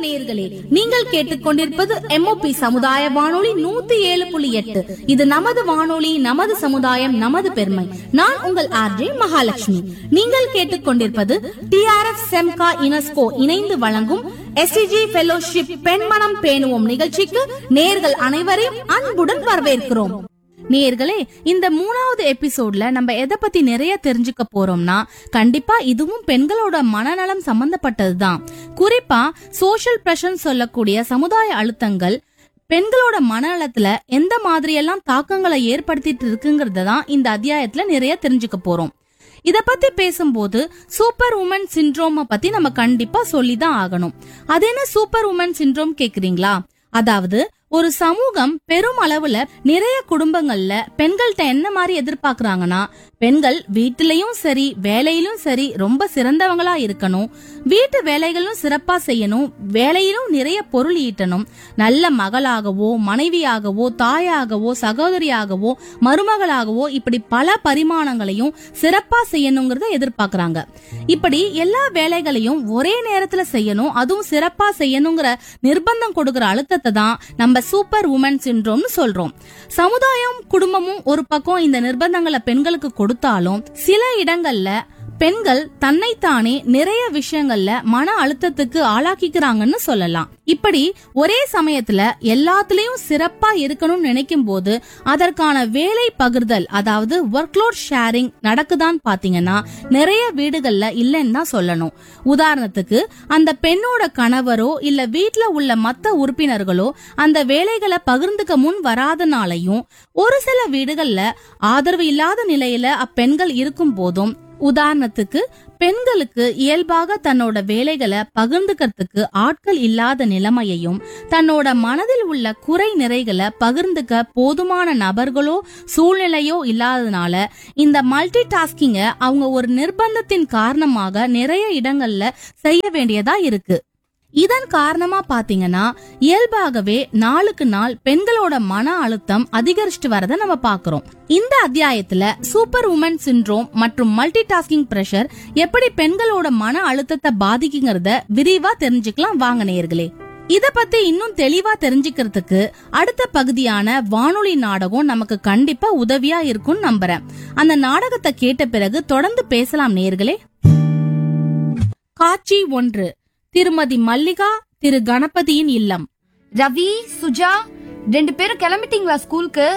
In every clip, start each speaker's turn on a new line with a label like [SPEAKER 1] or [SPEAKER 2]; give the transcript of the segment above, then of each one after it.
[SPEAKER 1] நேயர்களே நீங்கள் கேட்டுக்கொண்டிருப்பது எம்ஓபி சமுதாய வானொலி நூத்தி ஏழு புள்ளி எட்டு இது நமது வானொலி நமது சமுதாயம் நமது பெருமை நான் உங்கள் ஆர்ஜே மகாலட்சுமி நீங்கள் கேட்டுக்கொண்டிருப்பது டிஆர்எஃப் செம்கா யுனெஸ்கோ இணைந்து வழங்கும் எஸ்டிஜி ஃபெலோஷிப் பெண்மனம் பேணுவோம் நிகழ்ச்சிக்கு நேர்கள் அனைவரையும் அன்புடன் வரவேற்கிறோம் நேர்களே இந்த மூணாவது எபிசோட்ல நம்ம எதை பத்தி நிறைய தெரிஞ்சுக்க போறோம்னா கண்டிப்பா இதுவும் பெண்களோட மனநலம் சம்பந்தப்பட்டதுதான் குறிப்பா சோஷியல் பிரஷர் சொல்லக்கூடிய சமுதாய அழுத்தங்கள் பெண்களோட மனநலத்துல எந்த மாதிரியெல்லாம் தாக்கங்களை ஏற்படுத்திட்டு இருக்குங்கிறத தான் இந்த அத்தியாயத்துல நிறைய தெரிஞ்சுக்க போறோம் இத பத்தி பேசும்போது சூப்பர் உமன் சிண்ட்ரோம பத்தி நம்ம கண்டிப்பா சொல்லிதான் ஆகணும் அது என்ன சூப்பர் உமன் சிண்ட்ரோம் கேக்குறீங்களா அதாவது ஒரு சமூகம் பெரும் அளவுல நிறைய குடும்பங்கள்ல பெண்கள்கிட்ட என்ன மாதிரி எதிர்பார்க்கறாங்கன்னா பெண்கள் வீட்டிலையும் சரி வேலையிலும் சரி ரொம்ப சிறந்தவங்களா இருக்கணும் வீட்டு வேலைகளும் சிறப்பா செய்யணும் வேலையிலும் நிறைய பொருள் ஈட்டணும் நல்ல மகளாகவோ மனைவியாகவோ தாயாகவோ சகோதரியாகவோ மருமகளாகவோ இப்படி பல பரிமாணங்களையும் சிறப்பா செய்யணுங்கிறத எதிர்பார்க்கறாங்க இப்படி எல்லா வேலைகளையும் ஒரே நேரத்துல செய்யணும் அதுவும் சிறப்பா செய்யணுங்கிற நிர்பந்தம் கொடுக்கிற அழுத்தத்தை தான் நம்ம சூப்பர் உமன் சிண்ட்ரோம்னு சொல்றோம் சமுதாயம் குடும்பமும் ஒரு பக்கம் இந்த நிர்பந்தங்களை பெண்களுக்கு கொடுத்தாலும் சில இடங்கள்ல பெண்கள் தன்னைத்தானே நிறைய விஷயங்கள்ல மன அழுத்தத்துக்கு ஆளாக்கிக்கிறாங்கன்னு சொல்லலாம் இப்படி ஒரே சமயத்துல எல்லாத்துலயும் சிறப்பா இருக்கணும்னு நினைக்கும் போது அதற்கான வேலை பகிர்தல் அதாவது ஒர்க்லோட் ஷேரிங் நடக்குதான்னு பாத்தீங்கன்னா நிறைய வீடுகள்ல இல்லைன்னு தான் சொல்லணும் உதாரணத்துக்கு அந்த பெண்ணோட கணவரோ இல்ல வீட்ல உள்ள மத்த உறுப்பினர்களோ அந்த வேலைகளை பகிர்ந்துக்க முன் வராதனாலையும் ஒரு சில வீடுகள்ல ஆதரவு இல்லாத நிலையில அப்பெண்கள் இருக்கும் போதும் உதாரணத்துக்கு பெண்களுக்கு இயல்பாக தன்னோட வேலைகளை பகிர்ந்துக்கிறதுக்கு ஆட்கள் இல்லாத நிலைமையையும் தன்னோட மனதில் உள்ள குறை நிறைகளை பகிர்ந்துக்க போதுமான நபர்களோ சூழ்நிலையோ இல்லாதனால இந்த மல்டி டாஸ்கிங்க அவங்க ஒரு நிர்பந்தத்தின் காரணமாக நிறைய இடங்கள்ல செய்ய வேண்டியதா இருக்கு இதன் காரணமா பாத்தீங்கன்னா இயல்பாகவே நாளுக்கு நாள் பெண்களோட மன அழுத்தம் அதிகரிச்சுட்டு வரத நம்ம பாக்குறோம் இந்த அத்தியாயத்துல சூப்பர் உமன் சிண்ட்ரோம் மற்றும் மல்டி டாஸ்கிங் பிரஷர் எப்படி பெண்களோட மன அழுத்தத்தை பாதிக்குங்கிறத விரிவா தெரிஞ்சுக்கலாம் வாங்க நேயர்களே இத பத்தி இன்னும் தெளிவா தெரிஞ்சுக்கிறதுக்கு அடுத்த பகுதியான வானொலி நாடகம் நமக்கு கண்டிப்பா உதவியா இருக்கும்னு நம்புறேன் அந்த நாடகத்தை கேட்ட பிறகு தொடர்ந்து பேசலாம் நேயர்களே காட்சி ஒன்று திருமதி மல்லிகா திரு கணபதியின் இல்லம்
[SPEAKER 2] ரவி சுஜா ரெண்டு பேரும் கிளம்பிட்டீங்களா ஸ்கூலுக்கு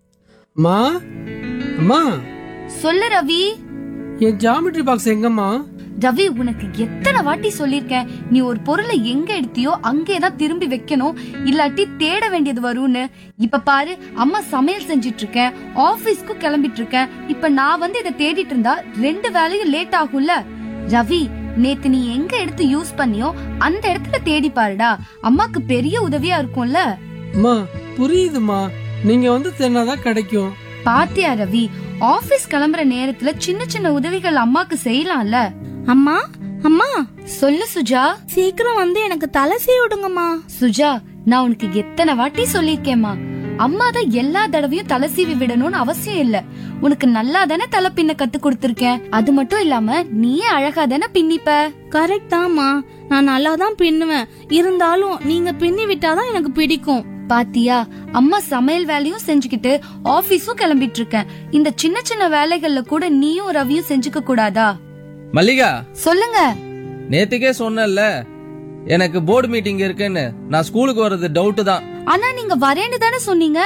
[SPEAKER 3] அம்மா அம்மா
[SPEAKER 2] சொல்லு ரவி
[SPEAKER 3] என் ஜாமெட்ரி பாக்ஸ் எங்கம்மா
[SPEAKER 2] ரவி உனக்கு எத்தனை வாட்டி சொல்லிருக்கேன் நீ ஒரு பொருளை எங்க எடுத்தியோ அங்கே தான் திரும்பி வைக்கணும் இல்லாட்டி தேட வேண்டியது வரும்னு இப்ப பாரு அம்மா சமையல் செஞ்சிட்டு இருக்கேன் ஆபீஸ்க்கு கிளம்பிட்டு இருக்கேன் இப்ப நான் வந்து இதை தேடிட்டு இருந்தா ரெண்டு வேலையும் லேட் ஆகும்ல ரவி நேத்து நீ எங்க எடுத்து யூஸ் பண்ணியோ அந்த இடத்துல தேடி பாருடா அம்மாக்கு பெரிய உதவியா இருக்கும்ல
[SPEAKER 3] அம்மா புரியுதுமா நீங்க வந்து தேடினாதான் கிடைக்கும்
[SPEAKER 2] பாத்தியா ரவி ஆபீஸ் கிளம்புற நேரத்துல சின்ன சின்ன உதவிகள் அம்மாக்கு செய்யலாம்ல
[SPEAKER 1] அம்மா அம்மா
[SPEAKER 2] சொல்லு சுஜா
[SPEAKER 1] சீக்கிரம் வந்து எனக்கு தலை சீவி விடுங்கம்மா
[SPEAKER 2] சுஜா நான் உனக்கு எத்தனை வாட்டி சொல்லிருக்கேம்மா அம்மா தான் எல்லா தடவையும் தலை சீவி விடணும்னு அவசியம் இல்ல உனக்கு நல்லா தானே தலை பின்ன கத்து கொடுத்திருக்கேன் அது மட்டும் இல்லாம நீயே அழகா தானே பின்னிப்ப
[SPEAKER 1] கரெக்ட் தாம்மா நான் நல்லா தான் பின்னுவேன் இருந்தாலும் நீங்க பின்னி விட்டாதான் எனக்கு பிடிக்கும்
[SPEAKER 2] பாத்தியா அம்மா சமையல் வேலையும் செஞ்சுக்கிட்டு ஆபீஸும் கிளம்பிட்டு இருக்கேன் இந்த சின்ன சின்ன வேலைகள்ல கூட நீயும் ரவியும் செஞ்சுக்க கூடாதா
[SPEAKER 4] மல்லிகா
[SPEAKER 2] சொல்லுங்க
[SPEAKER 4] நேத்துக்கே சொன்னேன்ல எனக்கு போர்டு மீட்டிங் இருக்குன்னு நான் ஸ்கூலுக்கு வர்றது டவுட் தான்
[SPEAKER 2] ஆனா நீங்க வரேன்னு தானே சொன்னீங்க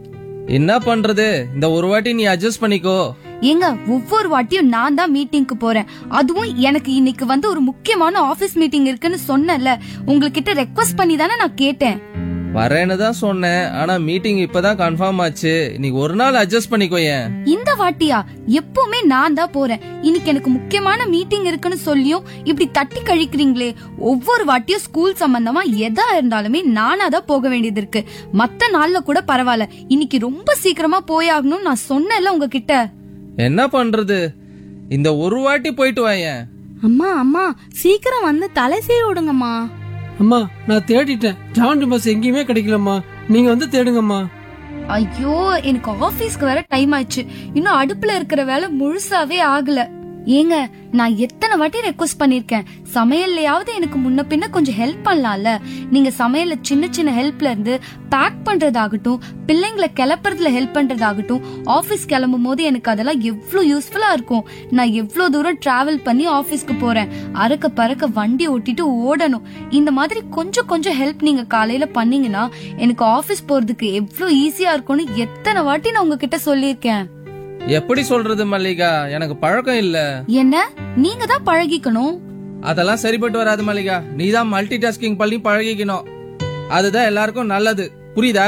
[SPEAKER 4] என்ன பண்றது இந்த ஒரு வாட்டி நீ அட்ஜஸ்ட் பண்ணிக்கோ
[SPEAKER 2] ஏங்க ஒவ்வொரு வாட்டியும் நான் தான் மீட்டிங்க்கு போறேன் அதுவும் எனக்கு இன்னைக்கு வந்து ஒரு முக்கியமான ஆபீஸ் மீட்டிங் இருக்குன்னு சொன்னேன்ல உங்ககிட்ட ரெக்வஸ்ட் பண்ணி தானே நான் கேட்டேன்
[SPEAKER 4] வரேன்னு தான் சொன்னேன் ஆனா மீட்டிங் இப்பதான் கன்ஃபார்ம் ஆச்சு நீ ஒரு நாள் அட்ஜஸ்ட் பண்ணிக்கோ ஏன்
[SPEAKER 2] இந்த வாட்டியா எப்பவுமே நான் தான் போறேன் இன்னைக்கு எனக்கு முக்கியமான மீட்டிங் இருக்குன்னு சொல்லியும் இப்படி தட்டி கழிக்கிறீங்களே ஒவ்வொரு வாட்டியும் ஸ்கூல் சம்பந்தமா எதா இருந்தாலுமே நானா தான் போக வேண்டியது இருக்கு மத்த நாள்ல கூட பரவாயில்ல இன்னைக்கு ரொம்ப சீக்கிரமா போயாகணும்னு நான் சொன்னேன்ல உங்ககிட்ட
[SPEAKER 4] என்ன பண்றது இந்த ஒரு வாட்டி போயிட்டு வாயேன்
[SPEAKER 1] அம்மா அம்மா சீக்கிரம் வந்து தலை சீவி விடுங்கம்மா
[SPEAKER 3] அம்மா நான் தேடிட்டேன் ஜாமெட்ரி பாக்ஸ் எங்கேயுமே கிடைக்கலம்மா நீங்க வந்து தேடுங்கம்மா
[SPEAKER 2] ஐயோ எனக்கு ஆபீஸ்க்கு வர டைம் ஆயிடுச்சு இன்னும் அடுப்புல இருக்கிற வேலை முழுசாவே ஆகல ஏங்க நான் எத்தனை வாட்டி ரெக்வஸ்ட் பண்ணிருக்கேன் சமையல்லையாவது எனக்கு முன்ன பின்ன கொஞ்சம் ஹெல்ப் பண்ணலாம்ல நீங்க சமையல்ல சின்ன சின்ன ஹெல்ப்ல இருந்து பேக் பண்றதாகட்டும் பிள்ளைங்களை கிளப்புறதுல ஹெல்ப் பண்றதாகட்டும் ஆபீஸ் கிளம்பும் போது எனக்கு அதெல்லாம் எவ்வளவு யூஸ்ஃபுல்லா இருக்கும் நான் எவ்வளவு தூரம் டிராவல் பண்ணி ஆபீஸ்க்கு போறேன் அறக்க பறக்க வண்டி ஓட்டிட்டு ஓடணும் இந்த மாதிரி கொஞ்சம் கொஞ்சம் ஹெல்ப் நீங்க காலையில பண்ணீங்கன்னா எனக்கு ஆபீஸ் போறதுக்கு எவ்வளவு ஈஸியா இருக்கும்னு எத்தனை வாட்டி நான் உங்ககிட்ட சொல்லியிருக்கேன்
[SPEAKER 4] எப்படி சொல்றது மல்லிகா எனக்கு பழக்கம் இல்ல
[SPEAKER 2] என்ன நீங்க தான் பழகிக்கணும்
[SPEAKER 4] அதெல்லாம் சரிப்பட்டு வராது மல்லிகா நீ தான் மல்டி டாஸ்கிங் பண்ணி பழகிக்கணும் அதுதான் எல்லாருக்கும் நல்லது புரியுதா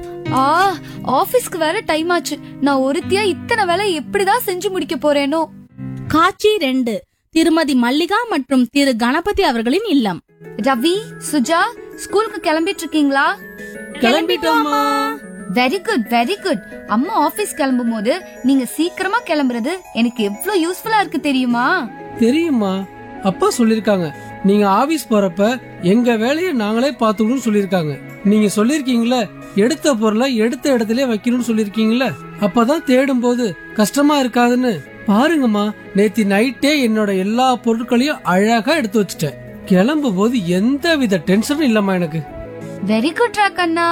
[SPEAKER 2] ஆ ஆபீஸ்க்கு வேற டைம் ஆச்சு நான் ஒருத்தியா இத்தனை வேலை எப்படிதான் செஞ்சு முடிக்க போறேனோ
[SPEAKER 1] காட்சி ரெண்டு திருமதி மல்லிகா மற்றும் திரு கணபதி அவர்களின் இல்லம்
[SPEAKER 2] ரவி சுஜா ஸ்கூலுக்கு கிளம்பிட்டு இருக்கீங்களா
[SPEAKER 3] கிளம்பிட்டோம்மா
[SPEAKER 2] வெரி குட் வெரி குட் அம்மா ஆபீஸ் கிளம்பும் போது நீங்க சீக்கிரமா கிளம்புறது எனக்கு எவ்வளவு யூஸ்ஃபுல்லா இருக்கு தெரியுமா
[SPEAKER 3] தெரியுமா அப்பா சொல்லிருக்காங்க நீங்க ஆபீஸ் போறப்ப எங்க வேலையை நாங்களே பாத்துக்கணும்னு சொல்லிருக்காங்க நீங்க சொல்லிருக்கீங்களே எடுத்த பொருளை எடுத்த இடத்துல வைக்கணும்னு சொல்லிருக்கீங்களே அப்பதான் தேடும் போது கஷ்டமா இருக்காதுன்னு பாருங்கம்மா நேத்தி நைட்டே என்னோட எல்லா பொருட்களையும் அழகா எடுத்து வச்சுட்டேன் கிளம்பும் போது எந்த வித டென்ஷனும் இல்லம்மா எனக்கு
[SPEAKER 2] வெரி குட் ராக் அண்ணா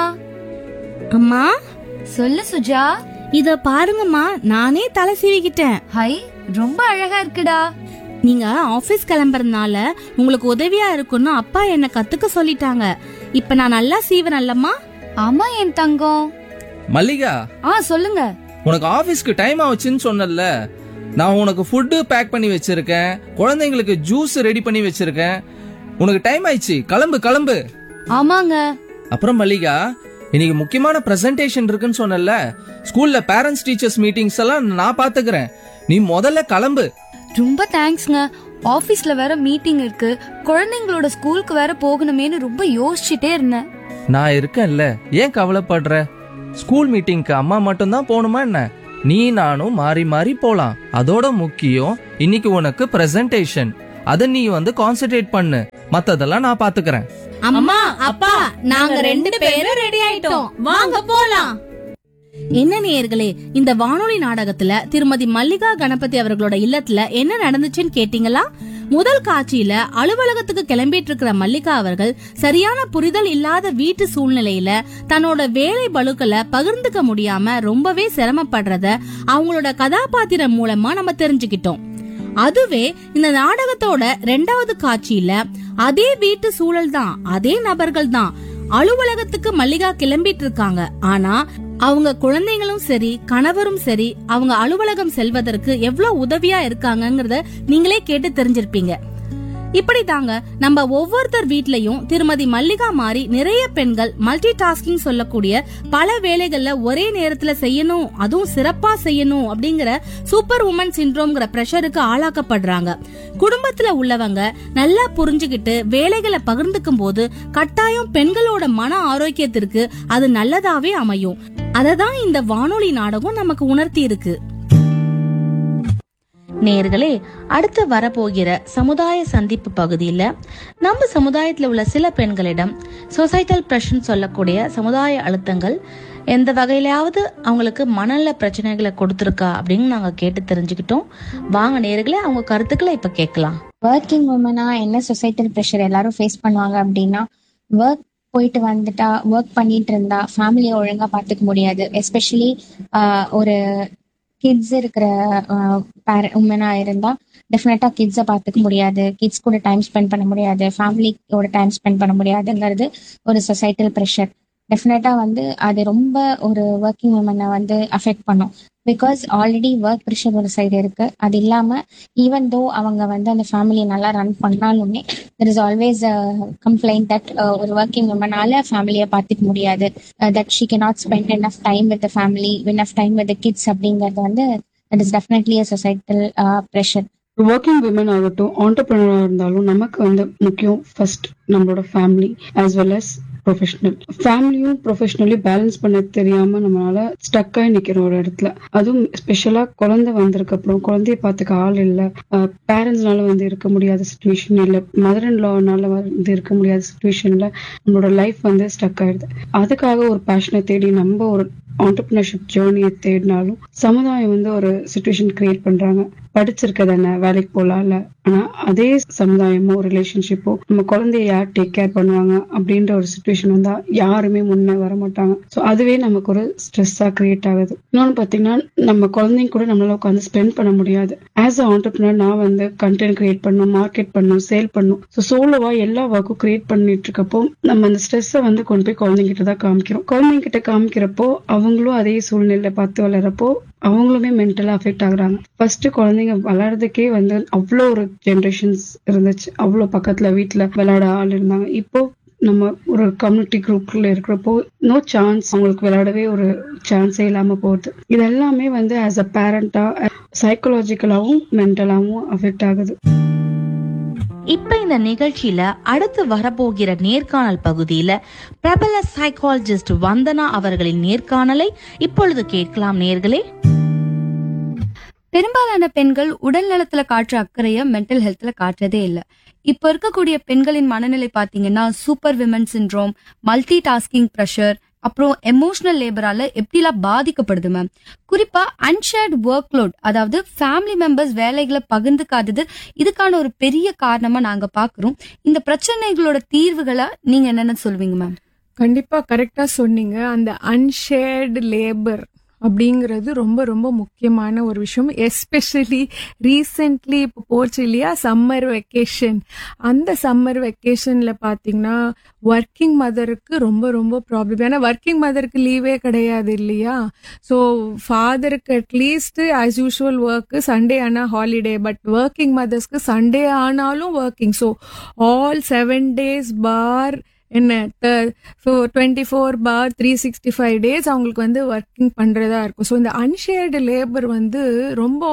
[SPEAKER 1] அம்மா
[SPEAKER 2] சொல்லு சுஜா
[SPEAKER 1] இத பாருங்கம்மா நானே தலை சீவிக்கிட்டேன்
[SPEAKER 2] ஹை ரொம்ப அழகா இருக்குடா
[SPEAKER 1] நீங்க ஆபீஸ் கிளம்புறதுனால உங்களுக்கு உதவியா இருக்கும்னு அப்பா என்ன கத்துக்க சொல்லிட்டாங்க இப்ப நான் நல்லா சீவன் அல்லம்மா
[SPEAKER 2] ஆமா என் தங்கம்
[SPEAKER 4] மல்லிகா
[SPEAKER 2] ஆ சொல்லுங்க
[SPEAKER 4] உனக்கு ஆபீஸ்க்கு டைம் ஆச்சுன்னு சொன்னல நான் உனக்கு ஃபுட்டு பேக் பண்ணி வச்சிருக்கேன் குழந்தைங்களுக்கு ஜூஸ் ரெடி பண்ணி வச்சிருக்கேன் உனக்கு டைம் ஆயிடுச்சு கிளம்பு கிளம்பு
[SPEAKER 2] ஆமாங்க
[SPEAKER 4] அப்புறம் மல்லிகா இன்னைக்கு முக்கியமான பிரசன்டேஷன் இருக்குன்னு சொன்னல ஸ்கூல்ல பேரண்ட்ஸ் டீச்சர்ஸ் மீட்டிங்ஸ் எல்லாம் நான் பாத்துக்கிறேன் நீ முதல்ல கிளம்பு
[SPEAKER 2] ரொம்ப தேங்க்ஸ்ங்க ஆபீஸ்ல வேற மீட்டிங் இருக்கு குழந்தைங்களோட ஸ்கூலுக்கு வேற போகணுமேனு ரொம்ப யோசிச்சுட்டே இருந்தேன்
[SPEAKER 4] நான் இருக்கேன்ல ஏன் கவலைப்படுற ஸ்கூல் மீட்டிங்க்கு அம்மா மட்டும்தான் போகணுமா என்ன நீ நானும் மாறி மாறி போலாம் அதோட முக்கியம் இன்னைக்கு உனக்கு பிரசன்டேஷன் அத நீ வந்து கான்சென்ட்ரேட் பண்ணு மத்ததெல்லாம் நான் பாத்துக்கிறேன்
[SPEAKER 1] அம்மா அப்பா நாங்க ரெண்டு பேரும் ரெடி ஆயிட்டோம் வாங்க போலாம் என்ன நேயர்களே இந்த வானொலி நாடகத்துல திருமதி மல்லிகா கணபதி அவர்களோட இல்லத்துல என்ன நடந்துச்சுன்னு கேட்டீங்களா முதல் காட்சியில அலுவலகத்துக்கு கிளம்பிட்டு இருக்கிற மல்லிகா அவர்கள் சரியான புரிதல் இல்லாத வீட்டு சூழ்நிலையில தன்னோட வேலை பளுக்களை பகிர்ந்துக்க முடியாம ரொம்பவே சிரமப்படுறத அவங்களோட கதாபாத்திரம் மூலமா நம்ம தெரிஞ்சுக்கிட்டோம் அதுவே இந்த நாடகத்தோட ரெண்டாவது காட்சியில அதே வீட்டு சூழல் தான் அதே நபர்கள் தான் அலுவலகத்துக்கு மல்லிகா கிளம்பிட்டு இருக்காங்க ஆனா அவங்க குழந்தைங்களும் சரி கணவரும் சரி அவங்க அலுவலகம் செல்வதற்கு எவ்வளவு உதவியா இருக்காங்கங்கறத நீங்களே கேட்டு தெரிஞ்சிருப்பீங்க இப்படி தாங்க நம்ம ஒவ்வொருத்தர் வீட்லயும் திருமதி மல்லிகா மாதிரி நிறைய பெண்கள் மல்டி டாஸ்கிங் சொல்லக்கூடிய பல வேலைகள்ல ஒரே நேரத்துல செய்யணும் அதுவும் சிறப்பா செய்யணும் அப்படிங்கிற சூப்பர் உமன் சிண்ட்ரோம்ங்கிற பிரஷருக்கு ஆளாக்கப்படுறாங்க குடும்பத்துல உள்ளவங்க நல்லா புரிஞ்சுகிட்டு வேலைகளை பகிர்ந்துக்கும் போது கட்டாயம் பெண்களோட மன ஆரோக்கியத்திற்கு அது நல்லதாவே அமையும் அததான் இந்த வானொலி நாடகம் நமக்கு உணர்த்தி இருக்கு நேர்களே அடுத்து வரப்போகிற சமுதாய சந்திப்பு பகுதியில நம்ம சமுதாயத்துல உள்ள சில பெண்களிடம் சொசைட்டல் பிரஷன் சொல்லக்கூடிய சமுதாய அழுத்தங்கள் எந்த வகையிலாவது அவங்களுக்கு மனநல பிரச்சனைகளை கொடுத்துருக்கா அப்படின்னு நாங்க கேட்டு தெரிஞ்சுக்கிட்டோம் வாங்க நேர்களே அவங்க கருத்துக்களை இப்ப கேட்கலாம்
[SPEAKER 5] ஒர்க்கிங் உமனா என்ன சொசைட்டல் ப்ரெஷர் எல்லாரும் ஃபேஸ் பண்ணுவாங்க அப்படின்னா ஒர்க் போயிட்டு வந்துட்டா ஒர்க் பண்ணிட்டு இருந்தா ஃபேமிலியை ஒழுங்கா பார்த்துக்க முடியாது எஸ்பெஷலி ஒரு கிட்ஸ் இருக்கிற பேர உமனா இருந்தா டெஃபினட்டா கிட்ஸை பார்த்துக்க முடியாது கிட்ஸ் கூட டைம் ஸ்பெண்ட் பண்ண முடியாது ஃபேமிலியோட டைம் ஸ்பெண்ட் பண்ண முடியாதுங்கிறது ஒரு சொசைட்டல் ப்ரெஷர் டெஃபினட்டா வந்து அது ரொம்ப ஒரு ஒர்க்கிங் உமனை வந்து அஃபெக்ட் பண்ணும் பிகாஸ் ஆல்ரெடி ஒர்க் ப்ரெஷர் ஒரு சைடு இருக்கு அது இல்லாம ஈவன் தோ அவங்க வந்து அந்த ஃபேமிலியை நல்லா ரன் பண்ணாலுமே there is always complaint that ஒரு ஒர்க்கிங் உமனால ஃபேமிலியை பார்த்துக்க முடியாது that she can not spend enough time with family enough time with kids அப்படிங்கிறது வந்து that is definitely a societal pressure
[SPEAKER 6] working women ஆகட்டும் ஆண்டர்பிரினரா இருந்தாலும் நமக்கு வந்து முக்கியம் ஃபர்ஸ்ட் நம்மளோட family as well as professional ஃபேமிலியும் ப்ரொஃபஷனலி பேலன்ஸ் பண்ண தெரியாம நம்மளால ஸ்டக் ஆகி நிக்கிறோம் ஒரு இடத்துல அதுவும் ஸ்பெஷலா குழந்தை வந்ததுக்கு அப்புறம் குழந்தைய பார்த்துக்க ஆள் இல்ல பேரண்ட்ஸ்னால வந்து இருக்க முடியாத சுச்சுவேஷன் இல்ல மதர் இன் லானால வந்து இருக்க முடியாத சுச்சுவேஷன்ல நம்மளோட லைஃப் வந்து ஸ்டக் ஆயிடுது அதுக்காக ஒரு பேஷனை தேடி நம்ம ஒரு ஆண்டர்பிரினர்ஷிப் ஜேர்னியை தேடினாலும் சமுதாயம் வந்து ஒரு சுச்சுவேஷன் கிரியேட் பண்றாங்க படிச்சிருக்க தானே வேலைக்கு போலாம்ல ஆனா அதே சமுதாயமோ ரிலேஷன்ஷிப்போ நம்ம குழந்தைய யார் டேக் கேர் பண்ணுவாங்க அப்படின்ற ஒரு சுச்சுவேஷன் வந்தா யாருமே முன்னே வர மாட்டாங்க ஸோ அதுவே நமக்கு ஒரு ஸ்ட்ரெஸ்ஸா கிரியேட் ஆகுது இன்னொன்னு பாத்தீங்கன்னா நம்ம குழந்தைங்க கூட நம்மளால உட்காந்து ஸ்பெண்ட் பண்ண முடியாது ஆஸ் அ ஆண்டர்பிரினர் நான் வந்து கண்டென்ட் கிரியேட் பண்ணும் மார்க்கெட் பண்ணும் சேல் பண்ணும் ஸோ சோலோவா எல்லா ஒர்க்கும் கிரியேட் பண்ணிட்டு இருக்கப்போ நம்ம அந்த ஸ்ட்ரெஸ்ஸை வந்து கொண்டு போய் குழந்தைங்கிட்ட தான் காமிக்கிறோம் குழந்தைங்க கிட்ட காமிக்கிறப்போ அவங்களும் அதே சூழ்நிலை பார்த்து வளரப்போ அவங்களுமே மென்டலா அஃபெக்ட் ஆகுறாங்க ஃபர்ஸ்ட் குழந்தைங்க விளையாடுறதுக்கே வந்து அவ்வளோ ஒரு ஜென்ரேஷன்ஸ் இருந்துச்சு அவ்வளோ பக்கத்துல வீட்டுல விளையாட ஆள் இருந்தாங்க இப்போ நம்ம ஒரு கம்யூனிட்டி குரூப்ல இருக்கிறப்போ நோ சான்ஸ் அவங்களுக்கு விளையாடவே ஒரு சான்ஸே இல்லாம போகுது இது எல்லாமே வந்து ஆஸ் அ பேரண்டா சைக்கலாஜிக்கலாவும் மென்டலாவும் அஃபெக்ட் ஆகுது
[SPEAKER 1] இப்ப இந்த நிகழ்ச்சியில அடுத்து வரப்போகிற நேர்காணல் பகுதியில பிரபல சைக்காலஜிஸ்ட் வந்தனா அவர்களின் நேர்காணலை இப்பொழுது கேட்கலாம் நேர்களே
[SPEAKER 2] பெரும்பாலான பெண்கள் உடல் நலத்துல காட்டுற அக்கறைய மென்டல் ஹெல்த்ல காட்டுறதே இல்ல இப்ப இருக்கக்கூடிய பெண்களின் மனநிலை பாத்தீங்கன்னா super women syndrome multi tasking pressure அப்புறம் எமோஷனல் லேபரால எப்படிலாம் பாதிக்கப்படுது மேம் குறிப்பா அன்ஷேர்ட் ஒர்க் லோட் அதாவது ஃபேமிலி மெம்பர்ஸ் வேலைகளை பகிர்ந்துக்காதது இதுக்கான ஒரு பெரிய காரணமா நாங்க பாக்குறோம் இந்த பிரச்சனைகளோட தீர்வுகளை நீங்க என்னென்ன சொல்வீங்க மேம்
[SPEAKER 7] கண்டிப்பா கரெக்டா சொன்னீங்க அந்த அன்ஷேர்டு லேபர் அப்படிங்கிறது ரொம்ப ரொம்ப முக்கியமான ஒரு விஷயம் எஸ்பெஷலி ரீசெண்ட்லி இப்போ போச்சு இல்லையா சம்மர் வெக்கேஷன் அந்த சம்மர் வெக்கேஷன்ல பாத்தீங்கன்னா ஒர்க்கிங் மதருக்கு ரொம்ப ரொம்ப ப்ராப்ளம் ஏன்னா ஒர்க்கிங் மதருக்கு லீவே கிடையாது இல்லையா ஸோ ஃபாதருக்கு at least as usual work Sunday ஆனால் ஹாலிடே பட் ஒர்க்கிங் மதர்ஸ்க்கு சண்டே ஆனாலும் working so all seven days for என்ன so twenty four for three sixty five days அவங்களுக்கு வந்து ஒர்க்கிங் பண்ணுறதா இருக்கும் ஸோ இந்த அன்ஷேர்டு லேபர் வந்து ரொம்ப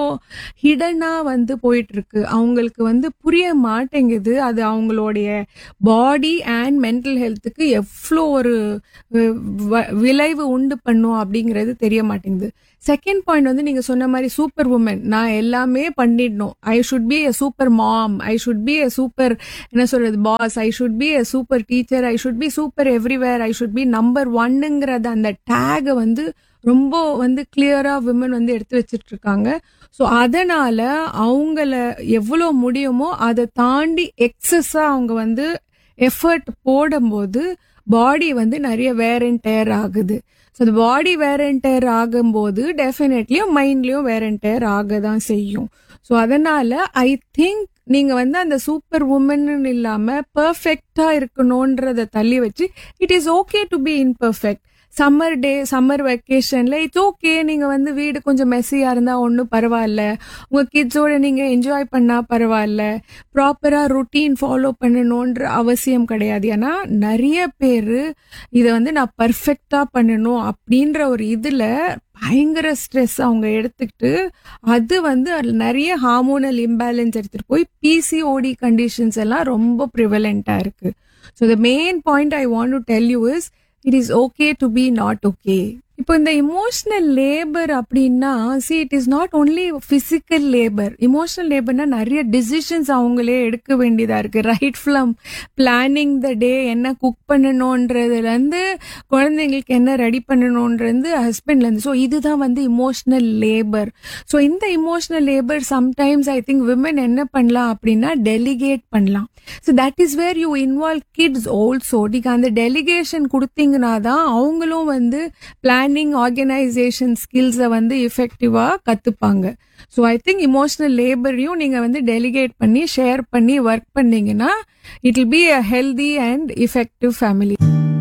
[SPEAKER 7] ஹிடனாக வந்து போயிட்டு இருக்கு அவங்களுக்கு வந்து புரிய மாட்டேங்குது அது அவங்களுடைய பாடி அண்ட் மென்டல் ஹெல்த்துக்கு எவ்வளோ ஒரு அஹ், வ- விளைவு உண்டு பண்ணும் அப்படிங்கிறது தெரிய மாட்டேங்குது செகண்ட் பாயிண்ட் வந்து நீங்க சொன்ன மாதிரி சூப்பர் உமன் நான் எல்லாமே பண்ணிடணும் I should be a super mom I should be a super என்ன சொல்றது boss I should be a super teacher I should be super everywhere I should be number ஒன்னுங்கிறத அந்த டேகை வந்து ரொம்ப வந்து கிளியரா விமன் வந்து எடுத்து வச்சிட்டு இருக்காங்க ஸோ அதனால அவங்கள எவ்வளோ முடியுமோ அதை தாண்டி எக்ஸஸா அவங்க வந்து எஃபர்ட் போடும்போது பாடி வந்து நிறைய வேர் அண்ட் டயர் ஆகுது ஸோ அந்த பாடி வேர் அண்ட் டயர் ஆகும்போது டெஃபினெட்லியும் மைண்ட்லயும் வேர் அண்ட் டயர் ஆக தான் செய்யும் ஸோ அதனால ஐ திங்க் நீங்க வந்து அந்த சூப்பர் உமன் இல்லாம பெர்ஃபெக்டா இருக்கணும்ன்றத தள்ளி வச்சு it is okay to be imperfect summer day summer வெக்கேஷன்ல இட்ஸ் ஓகே நீங்க வந்து வீடு கொஞ்சம் மெஸ்ஸியா இருந்தா ஒன்றும் பரவாயில்ல உங்க கிட்ஸோட நீங்க என்ஜாய் பண்ணா பரவாயில்ல ப்ராப்பரா ருட்டீன் ஃபாலோ பண்ணணுன்ற அவசியம் கிடையாது ஏன்னா நிறைய பேர் இதை வந்து நான் பர்ஃபெக்டா பண்ணணும் அப்படின்ற ஒரு இதுல பயங்கர ஸ்ட்ரெஸ் அவங்க எடுத்துக்கிட்டு அது வந்து அதுல நிறைய ஹார்மோனல் இம்பேலன்ஸ் எடுத்துட்டு போய் பிசிஓடி கண்டிஷன்ஸ் எல்லாம் ரொம்ப ப்ரிவலண்டா இருக்கு so the main point I want to tell you is it is okay to be not okay இப்போ இந்த இமோஷனல் லேபர் அப்படின்னா see it is not only physical labour emotional லேபர்னா நிறைய டிசிஷன்ஸ் அவங்களே எடுக்க வேண்டியதா இருக்கு right from planning the day என்ன குக் பண்ணணுன்றதுல இருந்து குழந்தைங்களுக்கு என்ன ரெடி பண்ணணுன்றது ஹஸ்பண்ட்ல இருந்து ஸோ இதுதான் வந்து இமோஷனல் லேபர் ஸோ இந்த emotional labour sometimes I think women என்ன பண்ணலாம் அப்படின்னா டெலிகேட் பண்ணலாம் so that is where you involve kids also நீங்க அந்த டெலிகேஷன் கொடுத்தீங்கன்னா தான் அவங்களும் வந்து பிளானிங் ஆர்கனைசேஷன் ஸ்கில்ஸை வந்து எஃபெக்டிவா கத்துப்பாங்க ஸோ ஐ திங்க் இமோஷனல் லேபரையும் நீங்க வந்து டெலிகேட் பண்ணி ஷேர் பண்ணி ஒர்க் பண்ணீங்கன்னா it will be a healthy and effective family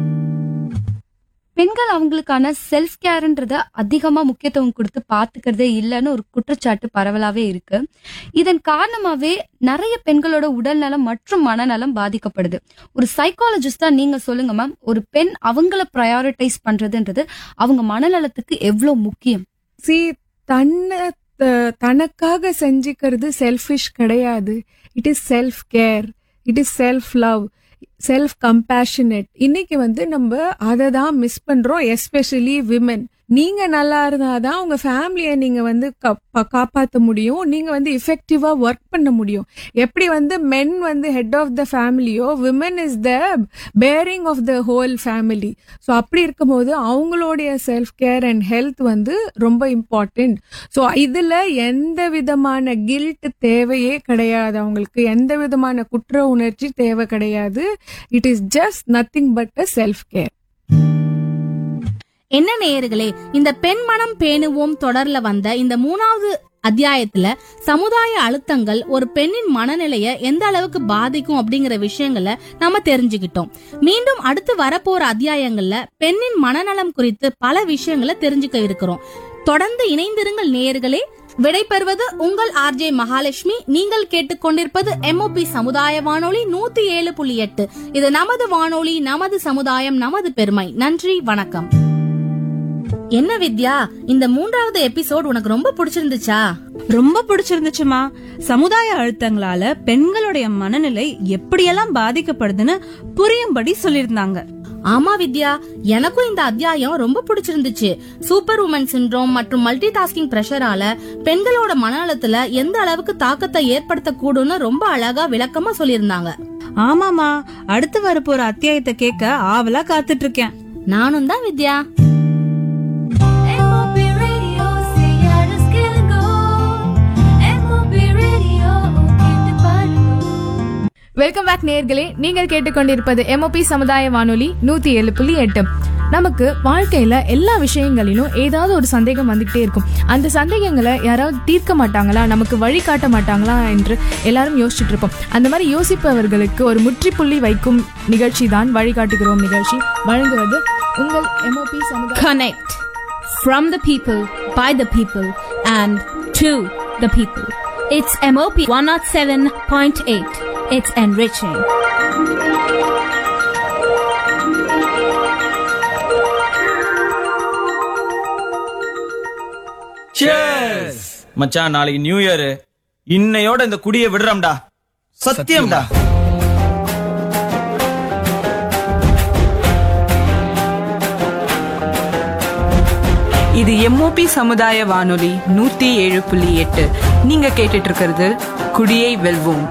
[SPEAKER 2] பெண்கள் அவங்களுக்கான செல்ஃப் கேர்ன்றத அதிகமா முக்கியத்துவம் கொடுத்து பாத்துக்கிறதே இல்லைன்னு ஒரு குற்றச்சாட்டு பரவலாவே இருக்கு இதன் காரணமாவே நிறைய பெண்களோட உடல்நலம் மற்றும் மனநலம் பாதிக்கப்படுது ஒரு சைக்காலஜிஸ்டா நீங்க சொல்லுங்க மேம் ஒரு பெண் அவங்கள ப்ரையாரிட்டைஸ் பண்றதுன்றது அவங்க மனநலத்துக்கு எவ்வளவு முக்கியம்
[SPEAKER 7] சி தன்னை த- தனக்காக செஞ்சுக்கிறது செல்ஃபிஷ் கிடையாது it is self care it is self love self compassionate இன்னைக்கு வந்து நம்ம அதை தான் மிஸ் பண்றோம் எஸ்பெஷலி விமன் நீங்க நல்லா இருந்தாதான் உங்க ஃபேமிலியை நீங்க வந்து கா- காப்பாத்த முடியும் நீங்க வந்து இஃபெக்டிவா ஒர்க் பண்ண முடியும் எப்படி வந்து மென் வந்து ஹெட் ஆஃப் த ஃபேமிலியோ women is the bearing of the whole family so அப்படி இருக்கும்போது அவங்களுடைய செல்ஃப் கேர் அண்ட் ஹெல்த் வந்து ரொம்ப இம்பார்ட்டன்ட் ஸோ இதுல எந்த விதமான கில்ட் தேவையே கிடையாது அவங்களுக்கு எந்த விதமான குற்ற உணர்ச்சி தேவை கிடையாது it is just nothing but a self care
[SPEAKER 1] என்ன நேயர்களே இந்த பெண் மனம் பேணுவோம் தொடர்ல வந்த இந்த மூணாவது அத்தியாயத்துல சமுதாய அழுத்தங்கள் ஒரு பெண்ணின் மனநிலைய எந்த அளவுக்கு பாதிக்கும் அப்படிங்கிற விஷயங்களை நம்ம தெரிஞ்சுக்கிட்டோம் மீண்டும் அடுத்து வரப்போற அத்தியாயங்கள்ல பெண்ணின் மனநலம் குறித்து பல விஷயங்களை தெரிஞ்சுக்க இருக்கிறோம் தொடர்ந்து இணைந்திருங்கள் நேயர்களே விடைபெறுவது உங்கள் ஆர்ஜே மகாலட்சுமி நீங்கள் கேட்டுக்கொண்டிருப்பது எம்ஓபி சமுதாய வானொலி நூத்தி ஏழு புள்ளி எட்டு இது நமது வானொலி நமது சமுதாயம் நமது பெருமை நன்றி வணக்கம் என்ன வித்யா இந்த மூன்றாவது எபிசோட் உனக்கு ரொம்ப பிடிச்சிருந்துச்சா
[SPEAKER 8] ரொம்ப பிடிச்சிருந்துச்சுமா சமுதாய அழுத்தங்களால பெண்களுடைய மனநிலை எப்படியெல்லாம் பாதிக்கப்படுதுன்னு புரியும்படி சொல்லியிருந்தாங்க
[SPEAKER 1] ஆமா வித்யா எனக்கும் இந்த அத்தியாயம் ரொம்ப பிடிச்சிருந்துச்சு சூப்பர் உமன் சிண்ட்ரோம் மற்றும் மல்டி டாஸ்கிங் பிரஷரால பெண்களோட மனநலத்துல எந்த அளவுக்கு தாக்கத்தை ஏற்படுத்தக்கூடும்னு ரொம்ப அழகா விளக்கமா சொல்லியிருந்தாங்க
[SPEAKER 8] ஆமாமா அடுத்து வரப்போற அத்தியாயத்தை கேட்க ஆவலா காத்துட்டு இருக்கேன்
[SPEAKER 1] நானும் தான் வித்யா
[SPEAKER 9] MOP Radio, செய்யாத ஸ்கில்லுங்கோ. MOP Radio, கேட்டு பாருங்கோ.
[SPEAKER 7] வெல்கம் பேக் நேர்களே நீங்கள் கேட்டுக்கொண்டிருப்பது எம்ஓபி சமுதாய வானொலி நூத்தி ஏழு புள்ளி எட்டு நமக்கு வாழ்க்கையில எல்லா விஷயங்களிலும் ஏதாவது ஒரு சந்தேகம் வந்துகிட்டே இருக்கும் அந்த சந்தேகங்களை யாராவது தீர்க்க மாட்டாங்களா நமக்கு வழி காட்ட மாட்டாங்களா என்று எல்லாரும் யோசிச்சுட்டு இருப்போம் அந்த மாதிரி யோசிப்பவர்களுக்கு ஒரு முற்றுப்புள்ளி வைக்கும் நிகழ்ச்சி தான் வழிகாட்டுகிறோம் நிகழ்ச்சி வழங்குவது உங்கள் எம்ஓபி சமுதாய
[SPEAKER 10] Connect from the people, by the people, and to the people. It's MOP 107.8. It's enriching.
[SPEAKER 11] மச்சான் நாளைக்கு நியூ இயர் இன்னையோட இந்த குடியை விடுறோம்டா சத்தியம்டா
[SPEAKER 12] இது எம்ஓபி சமுதாய வானொலி நூத்தி ஏழு புள்ளி எட்டு நீங்க கேட்டுட்டு இருக்கிறது குடியை வெல்வோம்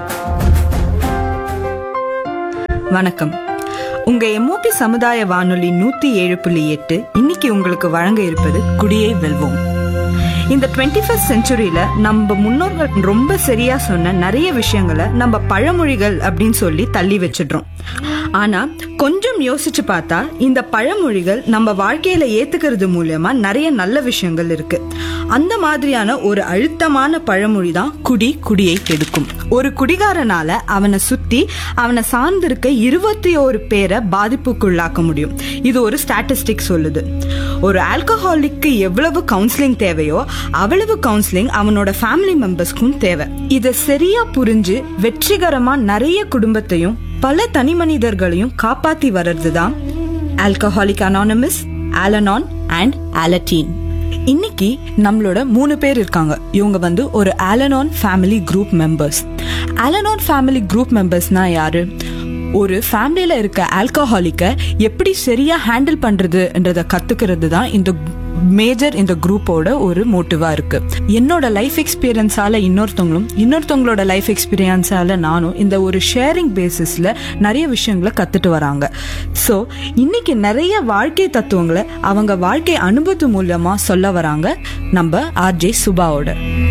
[SPEAKER 12] வணக்கம் உங்க எம்ஓபி சமுதாய வானொலி நூத்தி ஏழு புள்ளி எட்டு இன்னைக்கு உங்களுக்கு வழங்க இருப்பது குடியை வெல்வோம் இந்த டுவெண்ட்டி ஃபர்ஸ்ட் செஞ்சுரியில நம்ம முன்னோர்கள் ரொம்ப சரியா சொன்ன நிறைய விஷயங்களை நம்ம பழமொழிகள் அப்படின்னு சொல்லி தள்ளி வச்சிடுறோம் ஆனா கொஞ்சம் யோசிச்சு பார்த்தா இந்த பழமொழிகள் நம்ம வாழ்க்கையில ஏத்துக்கிறது மூலியமா நிறைய நல்ல விஷயங்கள் இருக்கு அந்த மாதிரியான ஒரு அழுத்தமான பழமொழி தான் குடி குடியை கெடுக்கும் ஒரு குடிகாரனால அவனை சுத்தி அவனை சார்ந்திருக்க இருபத்தி ஒரு பேரை பாதிப்புக்குள்ளாக்க முடியும் இது ஒரு ஸ்டாட்டிஸ்டிக் சொல்லுது ஒரு ஆல்கஹாலிக்கு எவ்வளவு கவுன்சிலிங் தேவையோ அவ்வளவு கவுன்சிலிங் அவனோட ஃபேமிலி மெம்பர்ஸ்க்கும் தேவை இதை சரியா புரிஞ்சு வெற்றிகரமா நிறைய குடும்பத்தையும் பல தனி மனிதர்களையும் காப்பாத்தி வர்றது தான் alcoholic anonymous Alanon and Alateen இன்னைக்கு நம்மளோட மூணு பேர் இருக்காங்க இவங்க வந்து ஒரு Alanon family group members Alanon family group மெம்பர்ஸ்னா யாரு ஒரு ஃபேமிலியில இருக்க ஆல்கஹாலிக்க எப்படி சரியா ஹேண்டில் பண்றதுன்றத கத்துக்கிறது தான் இந்த மேஜர் இந்த குரூப்போட ஒரு மோட்டிவா இருக்கு என்னோட லைஃப் எக்ஸ்பீரியன்ஸால இன்னொருத்தவங்களும் இன்னொருத்தவங்களோட லைஃப் எக்ஸ்பீரியன்ஸால நானும் இந்த ஒரு ஷேரிங் பேசிஸ்ல நிறைய விஷயங்களை கத்துட்டு வராங்க ஸோ இன்னைக்கு நிறைய வாழ்க்கை தத்துவங்களை அவங்க வாழ்க்கை அனுபவத்து மூலமா சொல்ல வராங்க நம்ம ஆர்ஜே சுபாவோட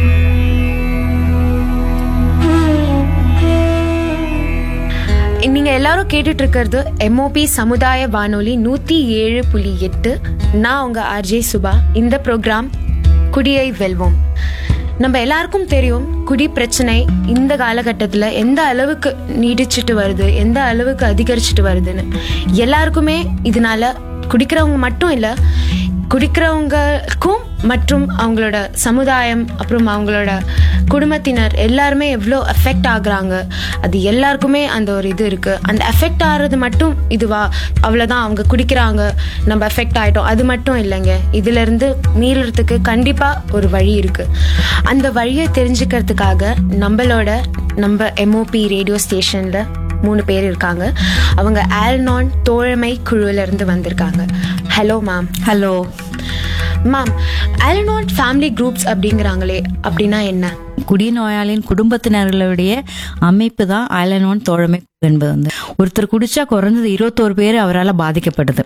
[SPEAKER 13] நீங்க எல்லாரும் கேட்டுட்டு இருக்கிறது எம்ஓபி சமுதாய வானொலி நூத்தி ஏழு புள்ளி எட்டு நான் உங்க ஆர்ஜே சுபா இந்த ப்ரோக்ராம் குடியை வெல்வோம் நம்ம எல்லாருக்கும் தெரியும் குடி பிரச்சனை இந்த காலகட்டத்தில் எந்த அளவுக்கு நீடிச்சிட்டு வருது எந்த அளவுக்கு அதிகரிச்சிட்டு வருதுன்னு எல்லாருக்குமே இதனால குடிக்கிறவங்க மட்டும் இல்லை குடிக்கிறவங்களுக்கும் மற்றும் அவங்களோட சமுதாயம் அப்புறம் அவங்களோட குடும்பத்தினர் எல்லாருமே எவ்வளோ அஃபெக்ட் ஆகுறாங்க அது எல்லாருக்குமே அந்த ஒரு இது இருக்கு அந்த அஃபெக்ட் ஆகிறது மட்டும் இதுவா அவ்வளோதான் அவங்க குடிக்கிறாங்க நம்ம அஃபெக்ட் ஆயிட்டோம் அது மட்டும் இல்லைங்க இதுல இருந்து மீளறதுக்கு கண்டிப்பாக ஒரு வழி இருக்கு அந்த வழியை தெரிஞ்சுக்கிறதுக்காக நம்மளோட நம்ம எம்ஓபி ரேடியோ ஸ்டேஷனில் மூணு பேர் இருக்காங்க அவங்க ஆல்நான் தோழமை குழுவில இருந்து வந்திருக்காங்க hello ma'am
[SPEAKER 12] hello
[SPEAKER 13] ma'am Alanon family groups அப்படிங்கிறாங்களே அப்படின்னா என்ன
[SPEAKER 14] குடிநோயாளியின் குடும்பத்தினர்களுடைய அமைப்பு தான் அலனோன் தோழமை என்பது வந்து ஒருத்தர் குடிச்சா குறைஞ்சது இருபத்தோரு பேர் அவரால் பாதிக்கப்படுது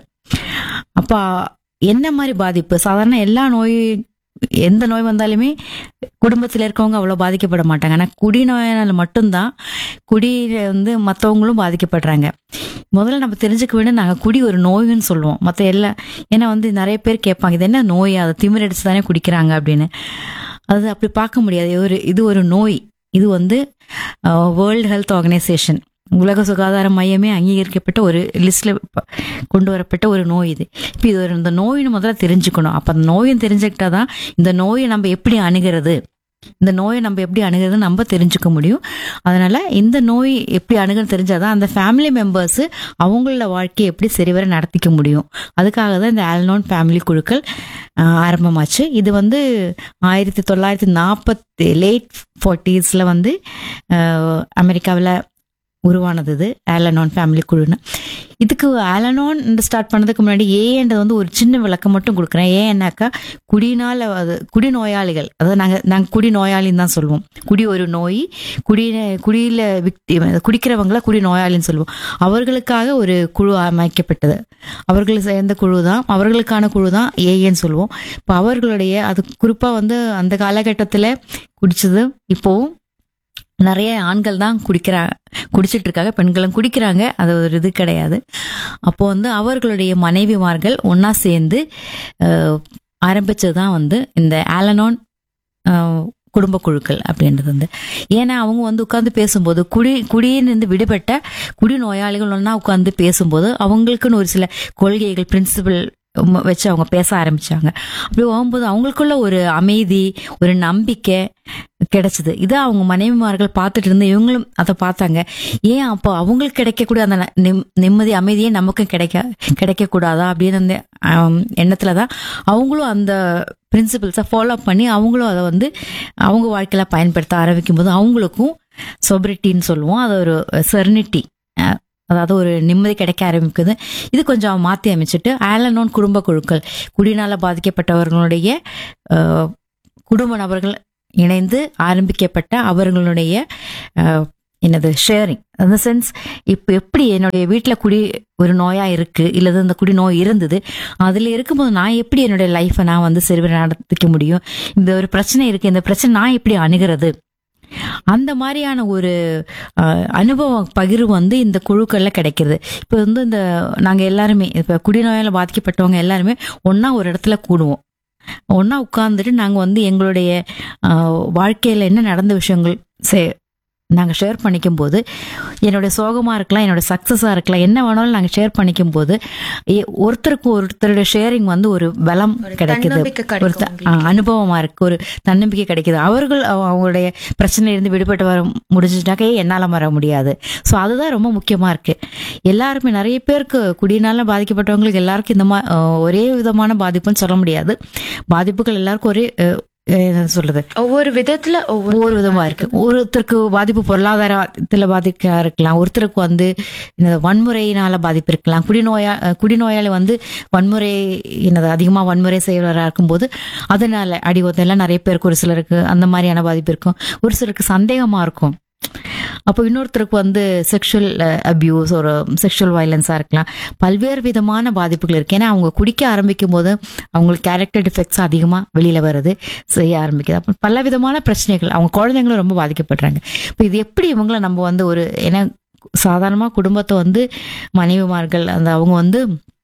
[SPEAKER 14] அப்போ என்ன மாதிரி பாதிப்பு சாதாரண எல்லா நோய் எந்த நோய் வந்தாலுமே குடும்பத்தில் இருக்கவங்க அவ்வளோ பாதிக்கப்பட மாட்டாங்க ஆனால் குடிநோயினால் மட்டும்தான் குடியில வந்து மற்றவங்களும் பாதிக்கப்படுறாங்க முதல்ல நம்ம தெரிஞ்சுக்க வேண்டிய நாங்கள் குடி ஒரு நோய்னு சொல்லுவோம் மற்ற எல்லா ஏன்னா வந்து நிறைய பேர் கேட்பாங்க இது என்ன நோய் அதை திமிரடிச்சு தானே குடிக்கிறாங்க அப்படின்னு அது அப்படி பார்க்க முடியாது ஒரு இது ஒரு நோய் இது வந்து வேர்ல்டு ஹெல்த் ஆர்கனைசேஷன் உலக சுகாதார மையமே அங்கீகரிக்கப்பட்ட ஒரு லிஸ்ட்ல கொண்டு வரப்பட்ட ஒரு நோய் இது இப்போ இது ஒரு இந்த நோயின்னு முதல்ல தெரிஞ்சுக்கணும் அப்போ அந்த நோயும் தெரிஞ்சுக்கிட்டா தான் இந்த நோயை நம்ம எப்படி அணுகிறது இந்த நோயை நம்ம எப்படி அணுகிறது நம்ம தெரிஞ்சுக்க முடியும் அதனால இந்த நோய் எப்படி அணுகுன்னு தெரிஞ்சாதான் அந்த ஃபேமிலி மெம்பர்ஸ் அவங்களோட வாழ்க்கையை எப்படி சரிவர நடத்திக்க முடியும் அதுக்காக தான் இந்த ஆல்னோன் ஃபேமிலி குழுக்கள் ஆஹ், ஆரம்பமாச்சு இது வந்து ஆயிரத்தி தொள்ளாயிரத்தி நாற்பத்தி லேட் ஃபோர்ட்டீஸில் வந்து அமெரிக்காவில் உருவானது இது ஆலனான் ஃபேமிலி குழுன்னு இதுக்கு ஆலனான் ஸ்டார்ட் பண்ணதுக்கு முன்னாடி ஏன்றது வந்து ஒரு சின்ன விளக்கம் மட்டும் கொடுக்குறேன் ஏன்னாக்கா குடினால அது குடிநோயாளிகள் அதாவது நாங்கள் நாங்கள் குடிநோயாளின்னு தான் சொல்லுவோம் குடி ஒரு நோய் குடி குடியில் விக்டி குடிக்கிறவங்கள குடி நோயாளின்னு சொல்லுவோம் அவர்களுக்காக ஒரு குழு அமைக்கப்பட்டது அவர்கள் சேர்ந்த குழு தான் அவர்களுக்கான குழு தான் ஏஏன்னு சொல்லுவோம் இப்போ அவர்களுடைய அது குறிப்பாக வந்து அந்த காலகட்டத்தில் குடிச்சது இப்போவும் நிறைய ஆண்கள் தான் குடிக்கிறா குடிச்சிட்டு இருக்காங்க பெண்களும் குடிக்கிறாங்க அது ஒரு இது கிடையாது அப்போ வந்து அவர்களுடைய மனைவிமார்கள் ஒண்ணா சேர்ந்து அஹ், ஆரம்பிச்சது தான் வந்து இந்த ஆலனான் அஹ், குடும்ப குழுக்கள் அப்படின்றது வந்து ஏன்னா அவங்க வந்து உட்காந்து பேசும்போது குடி குடியிலிருந்து விடுபட்ட குடி நோயாளிகள் ஒன்றா உட்காந்து பேசும்போது அவங்களுக்குன்னு ஒரு சில கொள்கைகள் பிரின்சிபல் வச்சு அவங்க பேச ஆரம்பிச்சாங்க அப்படி போகும்போது அவங்களுக்குள்ள ஒரு அமைதி ஒரு நம்பிக்கை கிடைச்சது இதை அவங்க மனைவிமார்கள் பார்த்துட்டு இருந்து இவங்களும் அதை பார்த்தாங்க ஏன் அப்போ அவங்களுக்கு கிடைக்கக்கூடிய அந்த நிம்- நிம்மதி அமைதியே நமக்கும் கிடைக்க கிடைக்கக்கூடாதா அப்படின்னு அந்த ஆம், எண்ணத்துல தான் அவங்களும் அந்த பிரின்சிபல்ஸை ஃபாலோ பண்ணி அவங்களும் அதை வந்து அவங்க வாழ்க்கையில பயன்படுத்த ஆரம்பிக்கும் போது அவங்களுக்கும் சொபிரிட்டின்னு சொல்லுவோம் அது ஒரு செர்னிட்டி அதாவது ஒரு நிம்மதி கிடைக்க ஆரம்பிக்குது இது கொஞ்சம் மாற்றி அமைச்சிட்டு ஆலனோன் குடும்ப குழுக்கள் குடினால பாதிக்கப்பட்டவர்களுடைய அஹ், குடும்ப நபர்கள் இணைந்து ஆரம்பிக்கப்பட்ட அவர்களுடைய அஹ், என்னது ஷேரிங் அந்த சென்ஸ் இப்போ எப்படி என்னுடைய வீட்டில் குடி ஒரு நோயா இருக்கு இல்லது இந்த குடி நோய் இருந்தது அதில் இருக்கும்போது நான் எப்படி என்னுடைய லைஃப்பை நான் வந்து சரி நடத்திக்க முடியும் இந்த ஒரு பிரச்சனை இருக்கு இந்த பிரச்சனை நான் எப்படி அணுகிறது அந்த மாதிரியான ஒரு அஹ், அனுபவ பகிர்வு வந்து இந்த குழுக்கள்ல கிடைக்கிறது இப்போ வந்து இந்த நாங்க எல்லாருமே இப்போ குடிநோயால பாதிக்கப்பட்டவங்க எல்லாருமே ஒண்ணா ஒரு இடத்துல கூடுவோம் ஒண்ணா உட்கார்ந்துட்டு நாங்க வந்து எங்களுடைய அஹ், வாழ்க்கையில என்ன நடந்த விஷயங்கள் சே நாங்கள் ஷேர் பண்ணிக்கும் போது என்னுடைய சோகமாக இருக்கலாம் என்னோட சக்ஸஸாக இருக்கலாம் என்ன வேணாலும் நாங்கள் ஷேர் பண்ணிக்கும் போது எ- ஒருத்தருக்கு ஒருத்தருடைய ஷேரிங் வந்து ஒரு பலம் கிடைக்குது
[SPEAKER 13] தன்னம்பிக்கை கிடைக்கும்
[SPEAKER 14] ஒரு த- ஆ, அனுபவமா இருக்கு ஒரு தன்னம்பிக்கை கிடைக்குது அவர்கள் அவ- அவங்களுடைய பிரச்சனையிலிருந்து விடுபட்டு வர முடிஞ்சிட்டாக்கே என்னால் வர முடியாது ஸோ அதுதான் ரொம்ப முக்கியமா இருக்கு எல்லாருமே நிறைய பேருக்கு குடியினால பாதிக்கப்பட்டவங்களுக்கு எல்லாருக்கும் இந்த மா ஆ, ஒரே விதமான பாதிப்புன்னு சொல்ல முடியாது பாதிப்புகள் எல்லாருக்கும் ஒரே ஆ, என்ன சொல்றது
[SPEAKER 13] ஒவ்வொரு விதத்துல ஒவ்வொரு
[SPEAKER 14] ஒவ்வொரு விதமா இருக்கு ஒருத்தருக்கு பாதிப்பு பொருளாதாரத்துல பாதிக்க இருக்கலாம் ஒருத்தருக்கு வந்து இந்த வன்முறையினால பாதிப்பு இருக்கலாம் குடிநோயா அஹ் குடிநோயாளி வந்து வன்முறை என்னது அதிகமா வன்முறை செய்வராக இருக்கும்போது அதனால அடி எல்லாம் நிறைய பேருக்கு ஒரு சிலருக்கு அந்த மாதிரியான பாதிப்பு இருக்கும் ஒரு சிலருக்கு சந்தேகமா இருக்கும் அப்போ இன்னொருத்தருக்கு வந்து செக்ஷுவல் அபியூஸ் ஒரு செக்ஷுவல் வயலன்ஸாக இருக்கலாம் பல்வேறு விதமான பாதிப்புகள் இருக்கு ஏன்னா அவங்க குடிக்க ஆரம்பிக்கும் போது அவங்களுக்கு கேரக்டர் டிஃபெக்ட்ஸ் அதிகமாக வெளியில் வருது செய்ய ஆரம்பிக்குது அப்போ பல விதமான பிரச்சனைகள் அவங்க குழந்தைங்களும் ரொம்ப பாதிக்கப்படுறாங்க இப்போ இது எப்படி இவங்கள நம்ம வந்து ஒரு ஏன்னா சாதாரணமாக குடும்பத்தை வந்து மனைவிமார்கள் அந்த அவங்க வந்து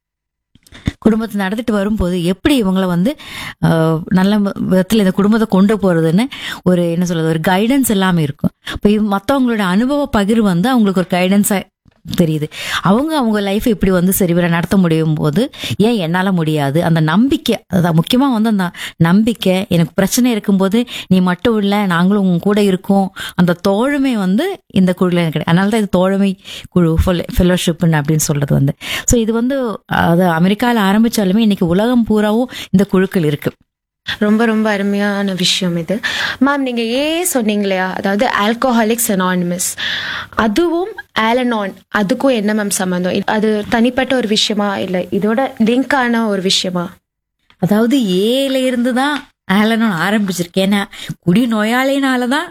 [SPEAKER 14] குடும்பத்தை நடத்திட்டு வரும்போது எப்படி இவங்கள வந்து ஆஹ், நல்ல விதத்தில் இந்த குடும்பத்தை கொண்டு போறதுன்னு ஒரு என்ன சொல்றது ஒரு கைடன்ஸ் எல்லாமே இருக்கும் இப்போ மற்றவங்களோட அனுபவ பகிர்வு வந்து அவங்களுக்கு ஒரு கைடன்ஸா தெரியுது அவங்க அவங்க லைஃப் இப்படி வந்து சரிவர நடத்த முடியும் போது ஏன் என்னால முடியாது அந்த நம்பிக்கை அதான் முக்கியமா வந்து அந்த நம்பிக்கை எனக்கு பிரச்சனை இருக்கும்போது நீ மட்டும் இல்லை நாங்களும் உங்க கூட இருக்கோம் அந்த தோழமை வந்து இந்த குழுல எனக்கு கிடையாது அதனால தான் இது தோழமை குழு ஃபெலோஷிப்னு அப்படின்னு சொல்றது வந்து ஸோ இது வந்து அது அமெரிக்காவில் ஆரம்பிச்சாலுமே இன்னைக்கு உலகம் பூராவும் இந்த குழுக்கள் இருக்கு
[SPEAKER 13] ரொம்ப ரொம்ப அருமையான விஷயம் இது மேம் நீங்க ஏ சொன்னீங்க இல்லையா அதாவது ஆல்கோஹாலிக்ஸ் அனானிமஸ் அதுவும் ஆலனான் அதுக்கும் என்ன மேம் சம்மந்தம் இது- அது தனிப்பட்ட ஒரு விஷயமா இல்ல இதோட லிங்கான ஒரு விஷயமா
[SPEAKER 14] அதாவது ஏல இருந்து தான் ஆலனோன் ஆரம்பிச்சிருக்கு ஏன்னா குடி நோயாளினால தான்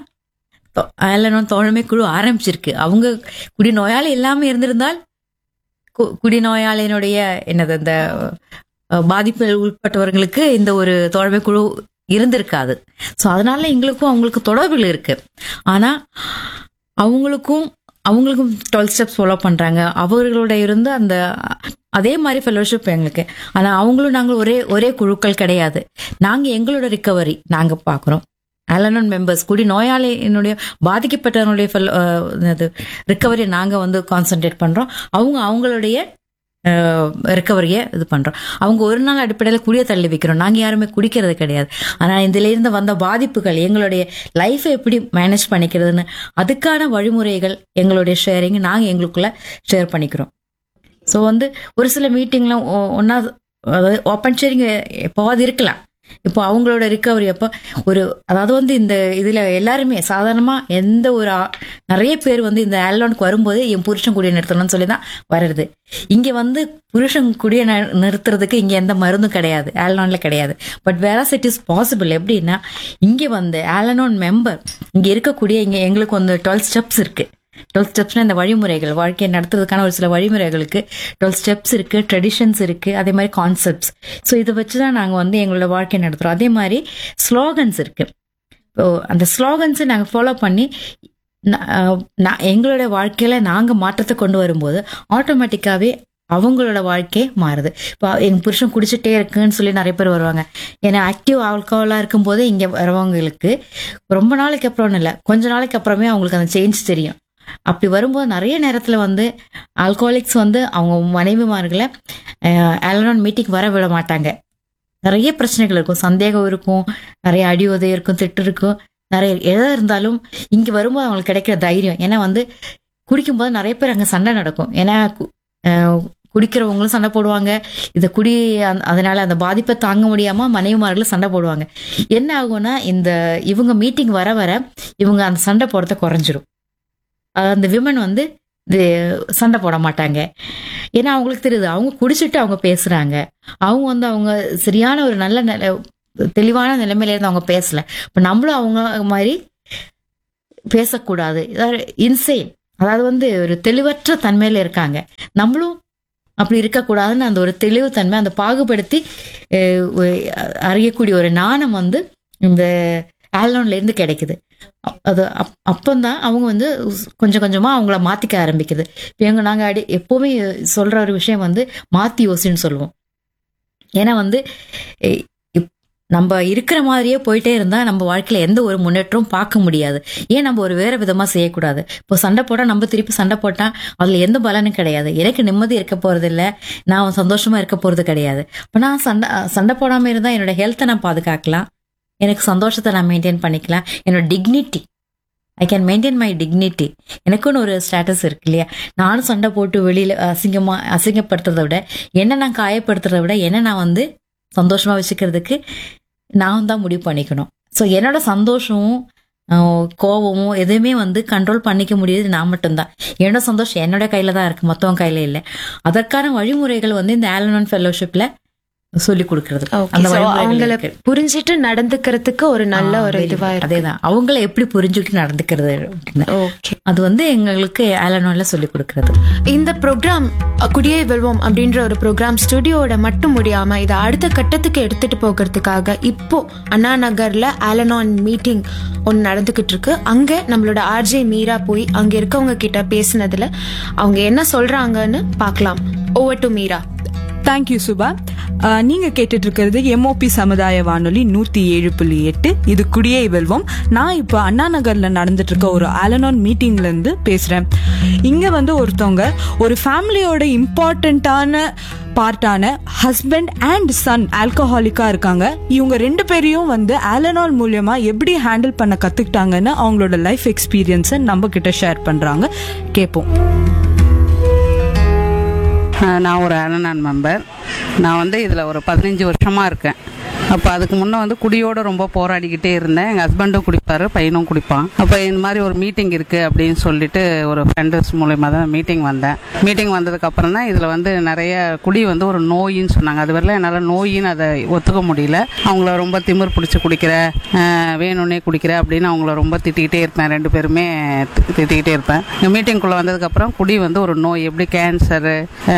[SPEAKER 14] ஆலனோன் தோழமை குழு ஆரம்பிச்சிருக்கு அவங்க குடி நோயாளி இல்லாம இருந்திருந்தால் கு- குடிநோயாளியினுடைய என்னது இந்த அஹ், பாதிப்பில் உட்பட்டவர்களுக்கு இந்த ஒரு தோழமை குழு இருந்திருக்காது ஸோ அதனால எங்களுக்கும் அவங்களுக்கு தொடர்புகள் இருக்கு ஆனா அவங்களுக்கும் அவங்களுக்கும் டுவெல் ஸ்டெப்ஸ் ஃபாலோ பண்றாங்க அவர்களோட இருந்து அந்த அதே மாதிரி ஃபெலோஷிப் எங்களுக்கு ஆனா அவங்களும் நாங்களும் ஒரே ஒரே குழுக்கள் கிடையாது நாங்க எங்களோட ரிக்கவரி நாங்க பாக்குறோம் அலனன் மெம்பர்ஸ் கூடி நோயாளியினுடைய பாதிக்கப்பட்டவனுடைய ரிக்கவரியை நாங்க வந்து கான்சென்ட்ரேட் பண்றோம் அவங்க அவங்களுடைய ரிக்கவரியை இது பண்றோம் அவங்க ஒரு நாள் அடிப்படையில் குடிய தள்ளி வைக்கிறோம் நாங்க யாருமே குடிக்கிறது கிடையாது ஆனா இதுல இருந்து வந்த பாதிப்புகள் எங்களுடைய லைஃபை எப்படி மேனேஜ் பண்ணிக்கிறதுன்னு அதுக்கான வழிமுறைகள் எங்களுடைய ஷேரிங் நாங்க எங்களுக்குள்ள ஷேர் பண்ணிக்கிறோம் ஸோ வந்து ஒரு சில மீட்டிங்லாம் ஒன்னா அதாவது ஓப்பன் ஷேரிங் எப்போவாது இருக்கலாம் இப்போ அவங்களோட ரிக்கவரி அப்போ ஒரு அதாவது வந்து இந்த இதுல எல்லாருமே சாதாரணமா எந்த ஒரு ஆ- நிறைய பேர் வந்து இந்த ஆலோனுக்கு வரும்போது என் புருஷன் குடிய நிறுத்தணும்னு சொல்லி தான் வருது இங்க வந்து புருஷன் குடிய நி- நிறுத்துறதுக்கு இங்க எந்த மருந்தும் கிடையாது ஆலனான்ல கிடையாது பட் வேற இட் இஸ் பாசிபிள் எப்படின்னா இங்க வந்து ஆலனோன் மெம்பர் இங்க இருக்கக்கூடிய இங்க எங்களுக்கு வந்து டுவெல் ஸ்டெப்ஸ் இருக்கு டுவெல் ஸ்டெப்ஸ்னா இந்த வழிமுறைகள் வாழ்க்கையை நடத்துறதுக்கான ஒரு சில வழிமுறைகளுக்கு டுவெல் ஸ்டெப்ஸ் இருக்கு ட்ரெடிஷன்ஸ் இருக்கு அதே மாதிரி கான்செப்ட்ஸ் ஸோ இதை வச்சு தான் நாங்கள் வந்து எங்களோட வாழ்க்கையை நடத்துகிறோம் அதே மாதிரி ஸ்லோகன்ஸ் இருக்கு இப்போ அந்த ஸ்லோகன்ஸை நாங்கள் ஃபாலோ பண்ணி நா- அஹ் நான் எங்களோட வாழ்க்கையில நாங்கள் மாற்றத்தை கொண்டு வரும்போது ஆட்டோமேட்டிக்காவே அவங்களோட வாழ்க்கை மாறுது இப்போ எங்க புருஷன் குடிச்சிட்டே இருக்குன்னு சொல்லி நிறைய பேர் வருவாங்க ஏன்னா ஆக்டிவ் ஆல்கஹாலாக இருக்கும்போதே இங்கே வரவங்களுக்கு ரொம்ப நாளைக்கு அப்புறம் இல்லை கொஞ்ச நாளைக்கு அப்புறமே அவங்களுக்கு அந்த சேஞ்ச் தெரியும் அப்படி வரும்போது நிறைய நேரத்தில் வந்து ஆல்கோஹாலிக்ஸ் வந்து அவங்க மனைவிமார்களை ஆலனான் மீட்டிங் வர விட மாட்டாங்க நிறைய பிரச்சனைகள் இருக்கும் சந்தேகம் இருக்கும் நிறைய அடி உதை இருக்கும் திட்டு இருக்கும் நிறைய எதா இருந்தாலும் இங்கே வரும்போது அவங்களுக்கு கிடைக்கிற தைரியம் ஏன்னா வந்து குடிக்கும்போது நிறைய பேர் அங்கே சண்டை நடக்கும் ஏன்னா கு- அஹ் குடிக்கிறவங்களும் சண்டை போடுவாங்க இந்த குடி அந்த- அதனால அந்த பாதிப்பை தாங்க முடியாம மனைவிமார்களும் சண்டை போடுவாங்க என்ன ஆகும்னா இந்த இவங்க மீட்டிங் வர வர இவங்க அந்த சண்டை போடுறத குறைஞ்சிரும் அஹ் அந்த விமன் வந்து இது சண்டை போட மாட்டாங்க ஏன்னா அவங்களுக்கு தெரியுது அவங்க குடிச்சிட்டு அவங்க பேசுறாங்க அவங்க வந்து அவங்க சரியான ஒரு நல்ல நிலை தெளிவான நிலைமையில இருந்து அவங்க பேசல இப்ப நம்மளும் அவங்க மாதிரி பேசக்கூடாது இன்செயின் அதாவது வந்து ஒரு தெளிவற்ற தன்மையில இருக்காங்க நம்மளும் அப்படி இருக்கக்கூடாதுன்னு அந்த ஒரு தெளிவு தன்மை அந்த பாகுபடுத்தி அஹ், ஒரு அறியக்கூடிய ஒரு நாணம் வந்து இந்த ஆல்னோன்ல இருந்து கிடைக்குது அ- அது அப்- அப்பந்தான் அவங்க வந்து கொஞ்சம் கொஞ்சமா அவங்கள மாத்திக்க ஆரம்பிக்குது இப்போ எங்க நாங்க அடி எப்பவுமே சொல்ற ஒரு விஷயம் வந்து மாத்தி யோசின்னு சொல்லுவோம் ஏன்னா வந்து எ- இப்- நம்ம இருக்கிற மாதிரியே போயிட்டே இருந்தா நம்ம வாழ்க்கையில எந்த ஒரு முன்னேற்றமும் பார்க்க முடியாது ஏன் நம்ம ஒரு வேற விதமா செய்யக்கூடாது இப்போ சண்டை போட்டா நம்ம திருப்பி சண்டை போட்டா அதுல எந்த பலனும் கிடையாது எனக்கு நிம்மதி இருக்க போறது இல்ல நான் சந்தோஷமா இருக்க போறது கிடையாது இப்போ நான் சண்டை சண்டை போடாம இருந்தா என்னோட ஹெல்த்தை நான் பாதுகாக்கலாம் எனக்கு சந்தோஷத்தை நான் மெயின்டைன் பண்ணிக்கலாம் என்னோட dignity I can maintain my dignity எனக்குன்னு ஒரு ஸ்டேட்டஸ் இருக்கு இல்லையா நானும் சண்டை போட்டு வெளியில அசிங்கமா அசிங்கப்படுத்துறதை விட என்ன நான் காயப்படுத்துறதை விட என்ன நான் வந்து சந்தோஷமா வச்சுக்கிறதுக்கு நான் தான் முடிவு பண்ணிக்கணும் ஸோ என்னோட சந்தோஷமும் ஆஹ், கோவமும் எதுவுமே வந்து கண்ட்ரோல் பண்ணிக்க முடியாது நான் மட்டும்தான் என்னோட சந்தோஷம் என்னோட கையில தான் இருக்கு மத்தவங்க கையில இல்லை அதற்கான வழிமுறைகள் வந்து இந்த ஆலனன் ஃபெலோஷிப்ல சொல்லி கொடுக்கறது அந்த
[SPEAKER 13] So,
[SPEAKER 14] வழிமுறைகள்
[SPEAKER 13] அவங்கள
[SPEAKER 14] இருக்கு.
[SPEAKER 13] புரிஞ்சிட்டு நடந்துக்கிறதுக்கு ஒரு நல்ல
[SPEAKER 14] ஆ,
[SPEAKER 13] ஒரு
[SPEAKER 14] very
[SPEAKER 13] இதுவா
[SPEAKER 14] good.
[SPEAKER 13] இருக்கு
[SPEAKER 14] அதேதான் அவங்கள எப்படி புரிஞ்சுக்கிட்டு நடந்துக்கிறது அப்படின்னு. அது வந்து எங்களுக்கு ஆலனோன்ல சொல்லி கொடுக்கறது
[SPEAKER 13] இந்த ப்ரோக்ராம் குடியே வெல்வோம் அப்படின்ற ஒரு ப்ரோக்ராம் ஸ்டுடியோட மட்டும் முடியாம இதை அடுத்த கட்டத்துக்கு எடுத்துட்டு போகிறதுக்காக இப்போ அண்ணா நகர்ல ஆலனான் மீட்டிங் ஒன்று நடந்துகிட்டு இருக்கு அங்க நம்மளோட ஆர்ஜே மீரா போய் அங்க இருக்கவங்க கிட்ட பேசினதுல அவங்க என்ன சொல்றாங்கன்னு பார்க்கலாம் over to Meera
[SPEAKER 12] thank you Subha அஹ், நீங்க கேட்டுட்டு இருக்கிறது எம்ஓபி சமுதாய வானொலி நூத்தி ஏழு புள்ளி எட்டு இது குடியை வெல்வோம் நான் இப்போ அண்ணா நகர்ல நடந்துட்டு இருக்க ஒரு ஆலனான் மீட்டிங்ல இருந்து பேசுறேன் இங்க வந்து ஒருத்தவங்க ஒரு ஃபேமிலியோட இம்பார்ட்டண்ட்டான பார்ட்டான ஹஸ்பண்ட் அண்ட் சன் ஆல்கஹாலிக்கா இருக்காங்க இவங்க ரெண்டு பேரையும் வந்து ஆலனால் மூலியமா எப்படி ஹேண்டில் பண்ண கத்துக்கிட்டாங்கன்னு அவங்களோட லைஃப் எக்ஸ்பீரியன்ஸை நம்ம கிட்ட ஷேர் பண்றாங்க கேட்போம்
[SPEAKER 15] ஆஹ் நான் ஒரு அலனான் மெம்பர் நான் வந்து இதில் ஒரு பதினஞ்சு வருஷமாக இருக்கேன் அப்போ அதுக்கு முன்னே வந்து குடியோட ரொம்ப போராடிக்கிட்டே இருந்தேன் எங்கள் ஹஸ்பண்டும் குடிப்பாரு பையனும் குடிப்பான் அப்போ இந்த மாதிரி ஒரு மீட்டிங் இருக்குது அப்படின்னு சொல்லிட்டு ஒரு ஃப்ரெண்ட்ஸ் மூலயமா தான் மீட்டிங் வந்தேன் மீட்டிங் வந்ததுக்கு அப்புறம் தான் இதில் வந்து நிறைய குடி வந்து ஒரு நோயின்னு சொன்னாங்க அது வரல என்னால் நோயின்னு அதை ஒத்துக்க முடியல அவங்கள ரொம்ப திமிர் பிடிச்சி குடிக்கிற அஹ், வேணும்னே குடிக்கிற அப்படின்னு அவங்கள ரொம்ப திட்டிக்கிட்டே இருப்பேன் ரெண்டு பேருமே தி- திட்டிக்கிட்டே இருப்பேன் இந்த மீட்டிங்குள்ளே வந்ததுக்கப்புறம் குடி வந்து ஒரு நோய் எப்படி கேன்சரு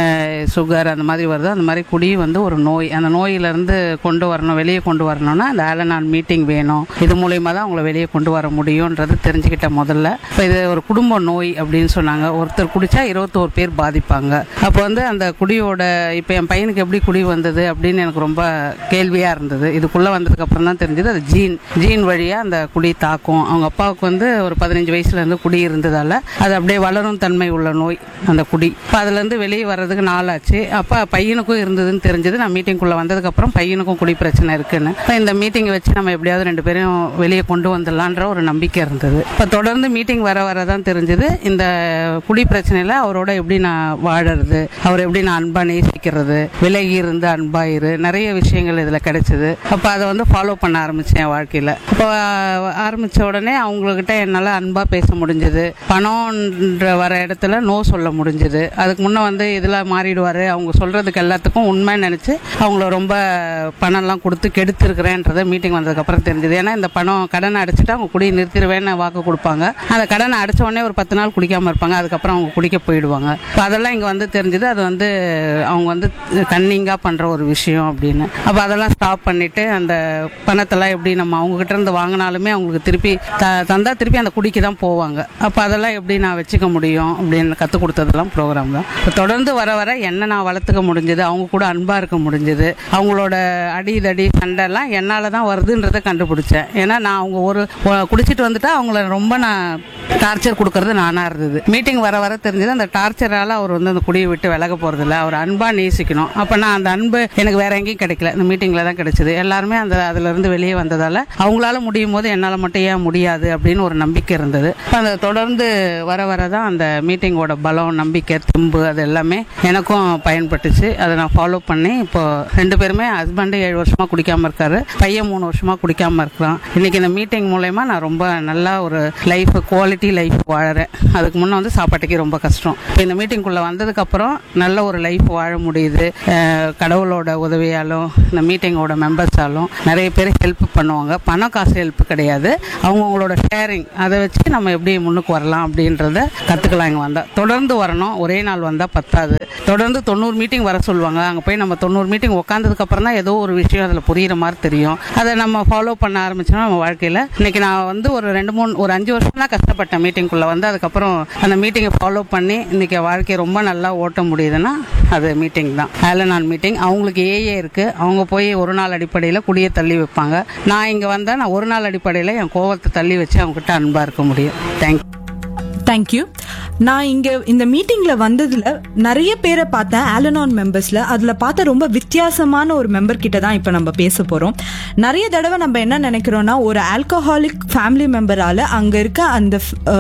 [SPEAKER 15] சுகர் அந்த மாதிரி வருதோ அந்த மாதிரி குடி வந்து ஒரு நோய் அந்த நோயிலிருந்து கொண்டு வரணும் வெளியே கொண்டு வரணும்னா அந்த ஆலனான் மீட்டிங் வேணும் இது மூலயமா தான் அவங்கள வெளியே கொண்டு வர முடியுன்றது தெரிஞ்சுக்கிட்டேன் முதல்ல இப்போ இது ஒரு குடும்ப நோய் அப்படின்னு சொன்னாங்க ஒருத்தர் குடிச்சா இருபத்தோரு பேர் பாதிப்பாங்க அப்போ வந்து அந்த குடியோட இப்போ என் பையனுக்கு எப்படி குடி வந்தது அப்படின்னு எனக்கு ரொம்ப கேள்வியாக இருந்தது இதுக்குள்ளே வந்ததுக்கு அப்புறம் தான் தெரிஞ்சது அது ஜீன் ஜீன் வழியாக அந்த குடி தாக்கும் அவங்க அப்பாவுக்கு வந்து ஒரு பதினஞ்சு வயசுல இருந்து குடி இருந்ததால அது அப்படியே வளரும் தன்மை உள்ள நோய் அந்த குடி இப்போ அதுலேருந்து வெளியே வர்றதுக்கு நாள் ஆச்சு அப்போ பையனுக்கும் இருந்ததுன்னு தெரிஞ்சது நான் மீட்டிங்குள்ளே வந்ததுக்கப்புறம் பையனுக்கும் குடி பிரச்சனை இருக்குன்னு இப்போ இந்த மீட்டிங்கை வச்சு நம்ம எப்படியாவது ரெண்டு பேரும் வெளியே கொண்டு வந்துடலான்ற ஒரு நம்பிக்கை இருந்தது இப்போ தொடர்ந்து மீட்டிங் வர வர தான் தெரிஞ்சது இந்த குடி பிரச்சனையில் அவரோட எப்படி நான் வாழறது அவர் எப்படி நான் அன்பா நேசிக்கிறது விலகி இருந்து அன்பாயிரு நிறைய விஷயங்கள் இதில் கிடைச்சது அப்போ அதை வந்து ஃபாலோ பண்ண ஆரம்பித்தேன் என் வாழ்க்கையில் இப்போ ஆரம்பித்த உடனே அவங்கக்கிட்ட என்னால் அன்பாக பேச முடிஞ்சது பணம்ன்ற வர இடத்துல நோ சொல்ல முடிஞ்சது அதுக்கு முன்னே வந்து இதில் மாறிடுவார் அவங்க சொல்கிறதுக்கு எல்லாத்துக்கும் உண்மை நினச்சி அவங்கள ரொம்ப பணம்லாம் கொடுத்து கெடுத்துருக்குறேன்றதை மீட்டிங் வந்ததுக்கப்புறம் தெரிஞ்சது ஏன்னா இந்த பணம் கடனை அடைச்சிட்டு அவங்க குடி நிறுத்திடுவேன்னு வாக்கு கொடுப்பாங்க அந்த கடனை அடைச்ச உடனே ஒரு பத்து நாள் குடிக்காமல் இருப்பாங்க அதுக்கப்புறம் அவங்க குடிக்க போயிடுவாங்க இப்போ அதெல்லாம் இங்கே வந்து தெரிஞ்சது அது வந்து அவங்க வந்து கன்னிங்காக பண்ணுற ஒரு விஷயம் அப்படின்னு அப்போ அதெல்லாம் ஸ்டாப் பண்ணிட்டு அந்த பணத்தெல்லாம் எப்படி நம்ம அவங்க கிட்ட இருந்து வாங்கினாலுமே அவங்களுக்கு திருப்பி த தந்தா திருப்பி அந்த குடிக்கு தான் போவாங்க அப்போ அதெல்லாம் எப்படி நான் வச்சுக்க முடியும் அப்படின்னு கற்றுக் கொடுத்ததெல்லாம் ப்ரோக்ராம் தான் இப்போ தொடர்ந்து வர வர என்ன நான் வளர்த்துக்க முடிஞ்சது அவங்க கூட அன்பாக இருக்க முடிஞ்சது அவங்களோட அடி தடி சண்டைலாம் என்னால் தான் வருதுன்றதை கண்டுபிடிச்சேன் ஏன்னா நான் அவங்க ஒரு ஒ- குடிச்சிட்டு வந்துட்டா அவங்கள ரொம்ப நான் டார்ச்சர் கொடுக்கறது நானாக இருந்தது மீட்டிங் வர வர தெரிஞ்சது அந்த டார்ச்சரால் அவர் வந்து அந்த குடியை விட்டு விலக போகிறதில்ல அவர் அன்பாக நேசிக்கணும் அப்போ நான் அந்த அன்பு எனக்கு வேற எங்கேயும் கிடைக்கல இந்த மீட்டிங்கில் தான் கிடைச்சது எல்லாருமே அந்த அதுலேருந்து வெளியே வந்ததால் அவங்களால முடியும் போது என்னால் மட்டும் ஏன் முடியாது அப்படின்னு ஒரு நம்பிக்கை இருந்தது அப்ப அந்த தொடர்ந்து வர வர தான் அந்த மீட்டிங்கோட பலம் நம்பிக்கை தெம்பு அது எல்லாமே எனக்கும் பயன்பட்டுச்சு அதை நான் ஃபாலோ பண்ணி இப்போ ரெண்டு பேருமே ஹஸ்பண்டு ஏழு வருஷமா குடிக்காம இருக்காரு பையன் மூணு வருஷமா குடிக்காம இருக்கிறான் இன்னைக்கு இந்த மீட்டிங் மூலயமா நான் ரொம்ப நல்லா ஒரு லைஃப் குவாலிட்டி லைஃப் வாழறேன் அதுக்கு முன்னே வந்து சாப்பாட்டுக்கே ரொம்ப கஷ்டம் இப்போ இந்த மீட்டிங்குள்ள வந்ததுக்கு அப்புறம் நல்ல ஒரு லைஃப் வாழ முடியுது அஹ் கடவுளோட உதவியாலும் இந்த மீட்டிங்கோட மெம்பர்ஸாலும் நிறைய பேர் ஹெல்ப் பண்ணுவாங்க பணம் காசு ஹெல்ப் கிடையாது அவங்கவுங்களோட ஷேரிங் அதை வச்சு நம்ம எப்படி முன்னுக்கு வரலாம் அப்படின்றத கற்றுக்கலாம் இங்கே வந்தால் தொடர்ந்து வரணும் ஒரே நாள் வந்தால் பத்தாது தொடர்ந்து தொண்ணூறு மீட்டிங் வர சொல்லுவாங்க அங்கே போய் நம்ம தொண்ணூறு மீட்டிங் உட்காந்ததுக்கு அப்புறம் தான் ஏதோ ஒரு விஷயம் அதில் புரியுற மாதிரி தெரியும் அதை நம்ம ஃபாலோ பண்ண ஆரம்பிச்சோம்னா நம்ம வாழ்க்கையில் இன்னைக்கு நான் வந்து ஒரு ரெண்டு மூணு ஒரு அஞ்சு வருஷம் தான் கஷ்டப்பட்டேன் மீட்டிங்குள்ளே வந்து அதுக்கப்புறம் அந்த மீட்டிங்கை ஃபாலோ பண்ணி இன்னைக்கு வாழ்க்கையை ரொம்ப நல்லா ஓட்ட முடியுதுன்னா அது மீட்டிங் தான் ஆலனான் மீட்டிங் அவங்களுக்கு ஏஏ இருக்கு அவங்க போய் ஒரு நாள் அடிப்படையில் குடியை தள்ளி வைப்பாங்க நான் இங்கே வந்தால் நான் ஒரு நாள் அடிப்படையில் என் கோவத்தை தள்ளி வச்சு அவங்க கிட்ட அன்பாக இருக்க முடியும் தேங்க்யூ
[SPEAKER 12] தேங்க்யூ நான் இங்க இந்த மீட்டிங்ல வந்ததுல நிறைய பேரை பார்த்தேன் ஆலனான் மெம்பர்ஸ்ல அதுல பார்த்த ரொம்ப வித்தியாசமான ஒரு மெம்பர் கிட்ட தான் இப்ப நம்ம பேச போறோம் நிறைய தடவை நம்ம என்ன நினைக்கிறோம்னா ஒரு ஆல்கஹாலிக் ஃபேமிலி மெம்பரால அங்க இருக்க அந்த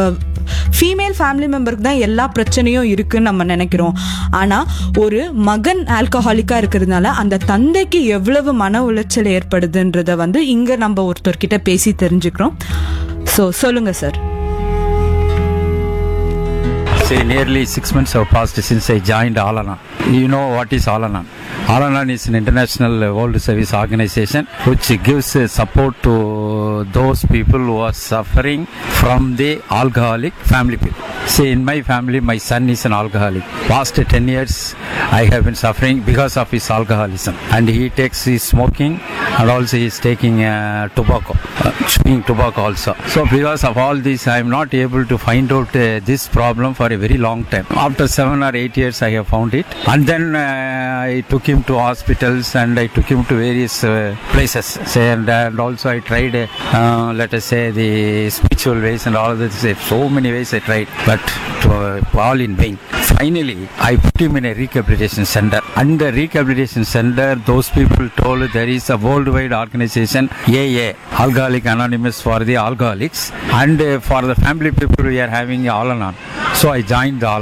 [SPEAKER 12] ஃபீமேல் ஃபேமிலி மெம்பருக்கு தான் எல்லா பிரச்சனையும் இருக்குன்னு நம்ம நினைக்கிறோம் ஆனா ஒரு மகன் ஆல்கஹாலிக்கா இருக்கிறதுனால அந்த தந்தைக்கு எவ்வளவு மன உளைச்சல் ஏற்படுதுன்றத வந்து இங்க நம்ம ஒருத்தர்கிட்ட பேசி தெரிஞ்சுக்கிறோம் ஸோ சொல்லுங்க sir
[SPEAKER 16] Say nearly six months have passed since I joined Alanan. You know what is Alanan? Alanan is an international uh, world service organization which gives uh, support to those people who are suffering from the alcoholic family people. See, in my family, my son is an alcoholic. Past 10 years, I have been suffering because of his alcoholism. And he takes his smoking and also he is taking uh, tobacco, uh, chewing tobacco also. So because of all this, I am not able to find out uh, this problem for a very long time. After seven or eight years, I have found it. And then uh, I took him to hospitals and I took him to various uh, places. Say, and, and also I tried, uh, let us say, the spiritual ways and all this. So many ways I tried, but to, uh, all in vain. Finally, I put him in a rehabilitation center. And the rehabilitation center, those people told there is a worldwide organization, AA, Alcoholic Anonymous for the alcoholics. And uh, for the family people, we are having Al-Anon. So I joined the Al-Anon.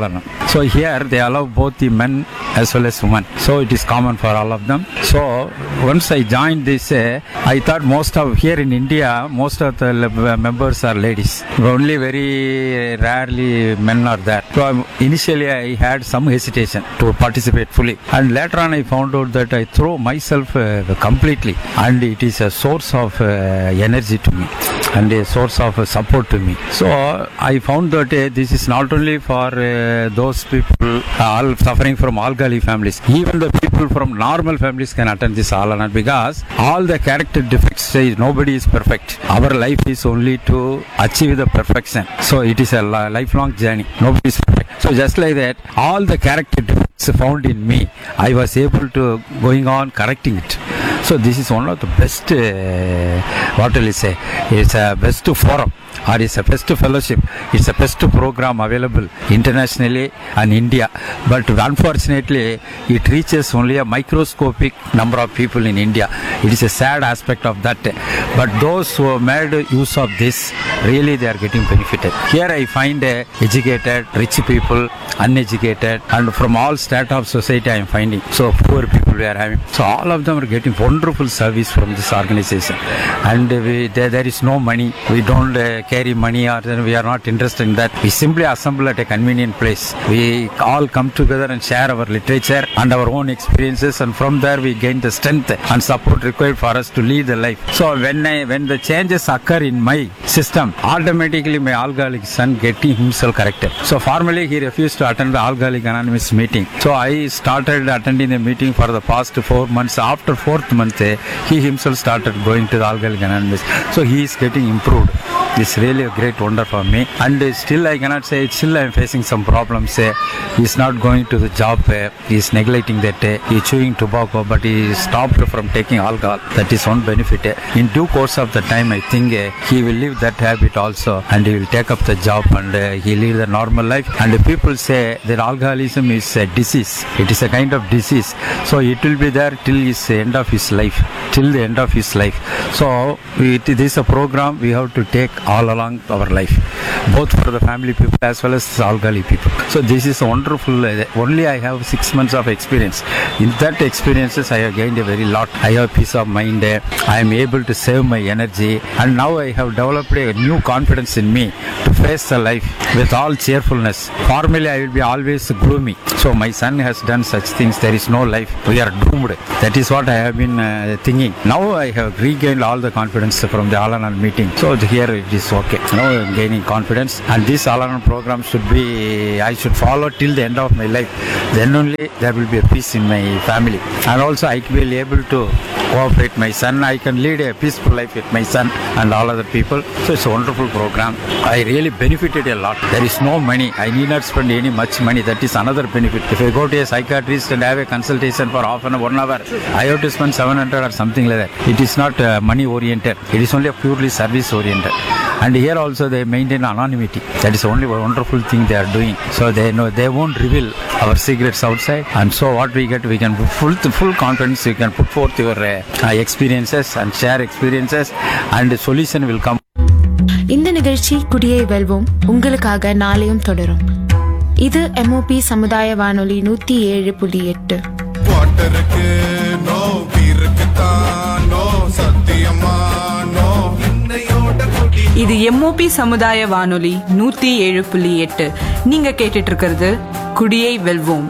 [SPEAKER 16] So here they allow both the men as well as women. So it is common for all of them. So once I joined this, uh, I thought most of here in India, most of the le- members are ladies. Only very rarely men are there. So um, initially I had some hesitation to participate fully, and later on I found out that I throw myself uh, completely, and it is a source of uh, energy to me and a source of uh, support to me. So I found that uh, this is not only for uh, those people uh, all suffering from alkali families, even the people from normal families can attend this Alana because all the character defects say nobody is perfect. Our life is only to achieve the perfection. So it is a li- lifelong journey. Nobody is perfect. So just like that, all the character defects found in me, I was able to going on correcting it. So this is one of the best, uh, what will I say, it's a best forum or it's a best fellowship. It's a best program available internationally and India. But unfortunately, it reaches only a microscopic number of people in India. It is a sad aspect of that. But those who have made use of this, really they are getting benefited. Here I find uh, educated, rich people, uneducated, and from all strata of society I am finding. So poor people we are having. So all of them are getting wonderful service from this organization. And we, there, there is no money. We don't uh, carry money or we are not interested in that. We simply assemble at a convenient place. We all come together and share our literature and our own experiences and from there we gain the strength and support required for us to lead the life. So when I, when the changes occur in my system, automatically my alcoholic son getting himself corrected. So formally he refused to attend the Alcoholic Anonymous meeting. So I started attending the meeting for the past four months. After fourth month, eh, he himself started going to the Alcoholic Anonymous. So he is getting improved. It's really a great wonder for me. And uh, still I cannot say, still I am facing some problems. eh. He's not going to the job. eh. He's neglecting that. eh. He's chewing tobacco, but he stopped from taking alcohol. That is one benefit. eh. In due course of the time, I think eh, he will leave that habit also and he will take up the job and uh, he live the normal life. And the people say that alcoholism is a disease. It is a kind of disease. So it will be there till his end of his life. Till the end of his life. So it, this is a program we have to take all along our life. Both for the family people as well as alcoholic people. So this is wonderful. uh, Only I have six months of experience. In that experiences I have gained a very lot. I have peace of mind. uh, I am able to save my energy and now I have developed a new confidence in me to face the life with all cheerfulness. Formerly I will be always gloomy. So my son has done such things. There is no life. We are doomed. That is what I have been uh, thinking. Now I have regained all the confidence from the Alanan meeting. So here it is okay. Now I am gaining confidence and this Alanan program should be, I should follow till the end of my life. Then only there will be a peace in my family. And also I will be able to cooperate my son. I can lead a peaceful life with my son and all other people. So it's a wonderful program. I really benefited a lot. There is no money. I need not spend any much money. That is another benefit. If I go to a psychiatrist and have a consultation for half an hour, one hour, I have to spend 700 or something like that. It is not uh, money oriented. It is only a purely service oriented. And here also they maintain anonymity. That is only one wonderful thing they are doing. So they know they won't reveal our secrets outside. And so what we get, we can put full full confidence. You can put forth your uh, uh, experiences and share experiences, and the solution will come.
[SPEAKER 13] இந்த நிகழ்ச்சி குடியை வெல்வோம் உங்களுக்காக நாளையும் தொடரும் இது MOP சமுதாய வானொலி நூத்தி ஏழு புள்ளி எட்டு
[SPEAKER 17] வாட்டருக்கு நோ வீருக்கு தான் நோ சத்தியமா நோ இன்னையோட குடி
[SPEAKER 12] இது எம்ஓபி சமுதாய வானொலி நூத்தி ஏழு புள்ளி எட்டு நீங்க கேட்டுட்டு இருக்கிறது குடியை வெல்வோம்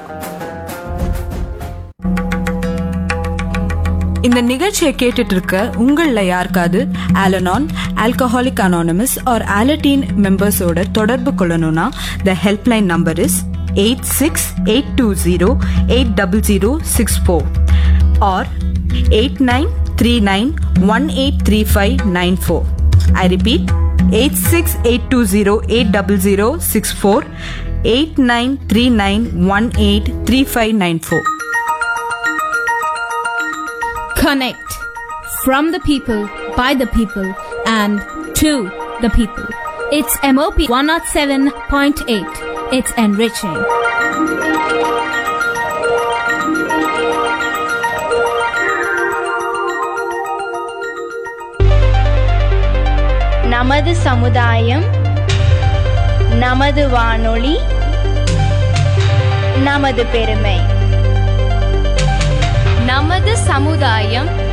[SPEAKER 12] இந்த நிகழ்ச்சியை கேட்டுட்டு இருக்க உங்கள யாருக்காவது Alanon alcoholic anonymous or Alateen மெம்பர்ஸோட தொடர்பு கொள்ளணும்னா the helpline number is eight six eight two zero eight double zero six four or eight nine three nine one eight three five nine four I repeat eight six eight two zero eight double zero six four eight nine three nine one eight three five nine four
[SPEAKER 10] Connect from the people, by the people, and to the people. It's MOP 107.8. It's enriching.
[SPEAKER 18] நமது சமுதாயம் நமது வானொலி நமது பெருமை
[SPEAKER 19] நமது சமுதாயம்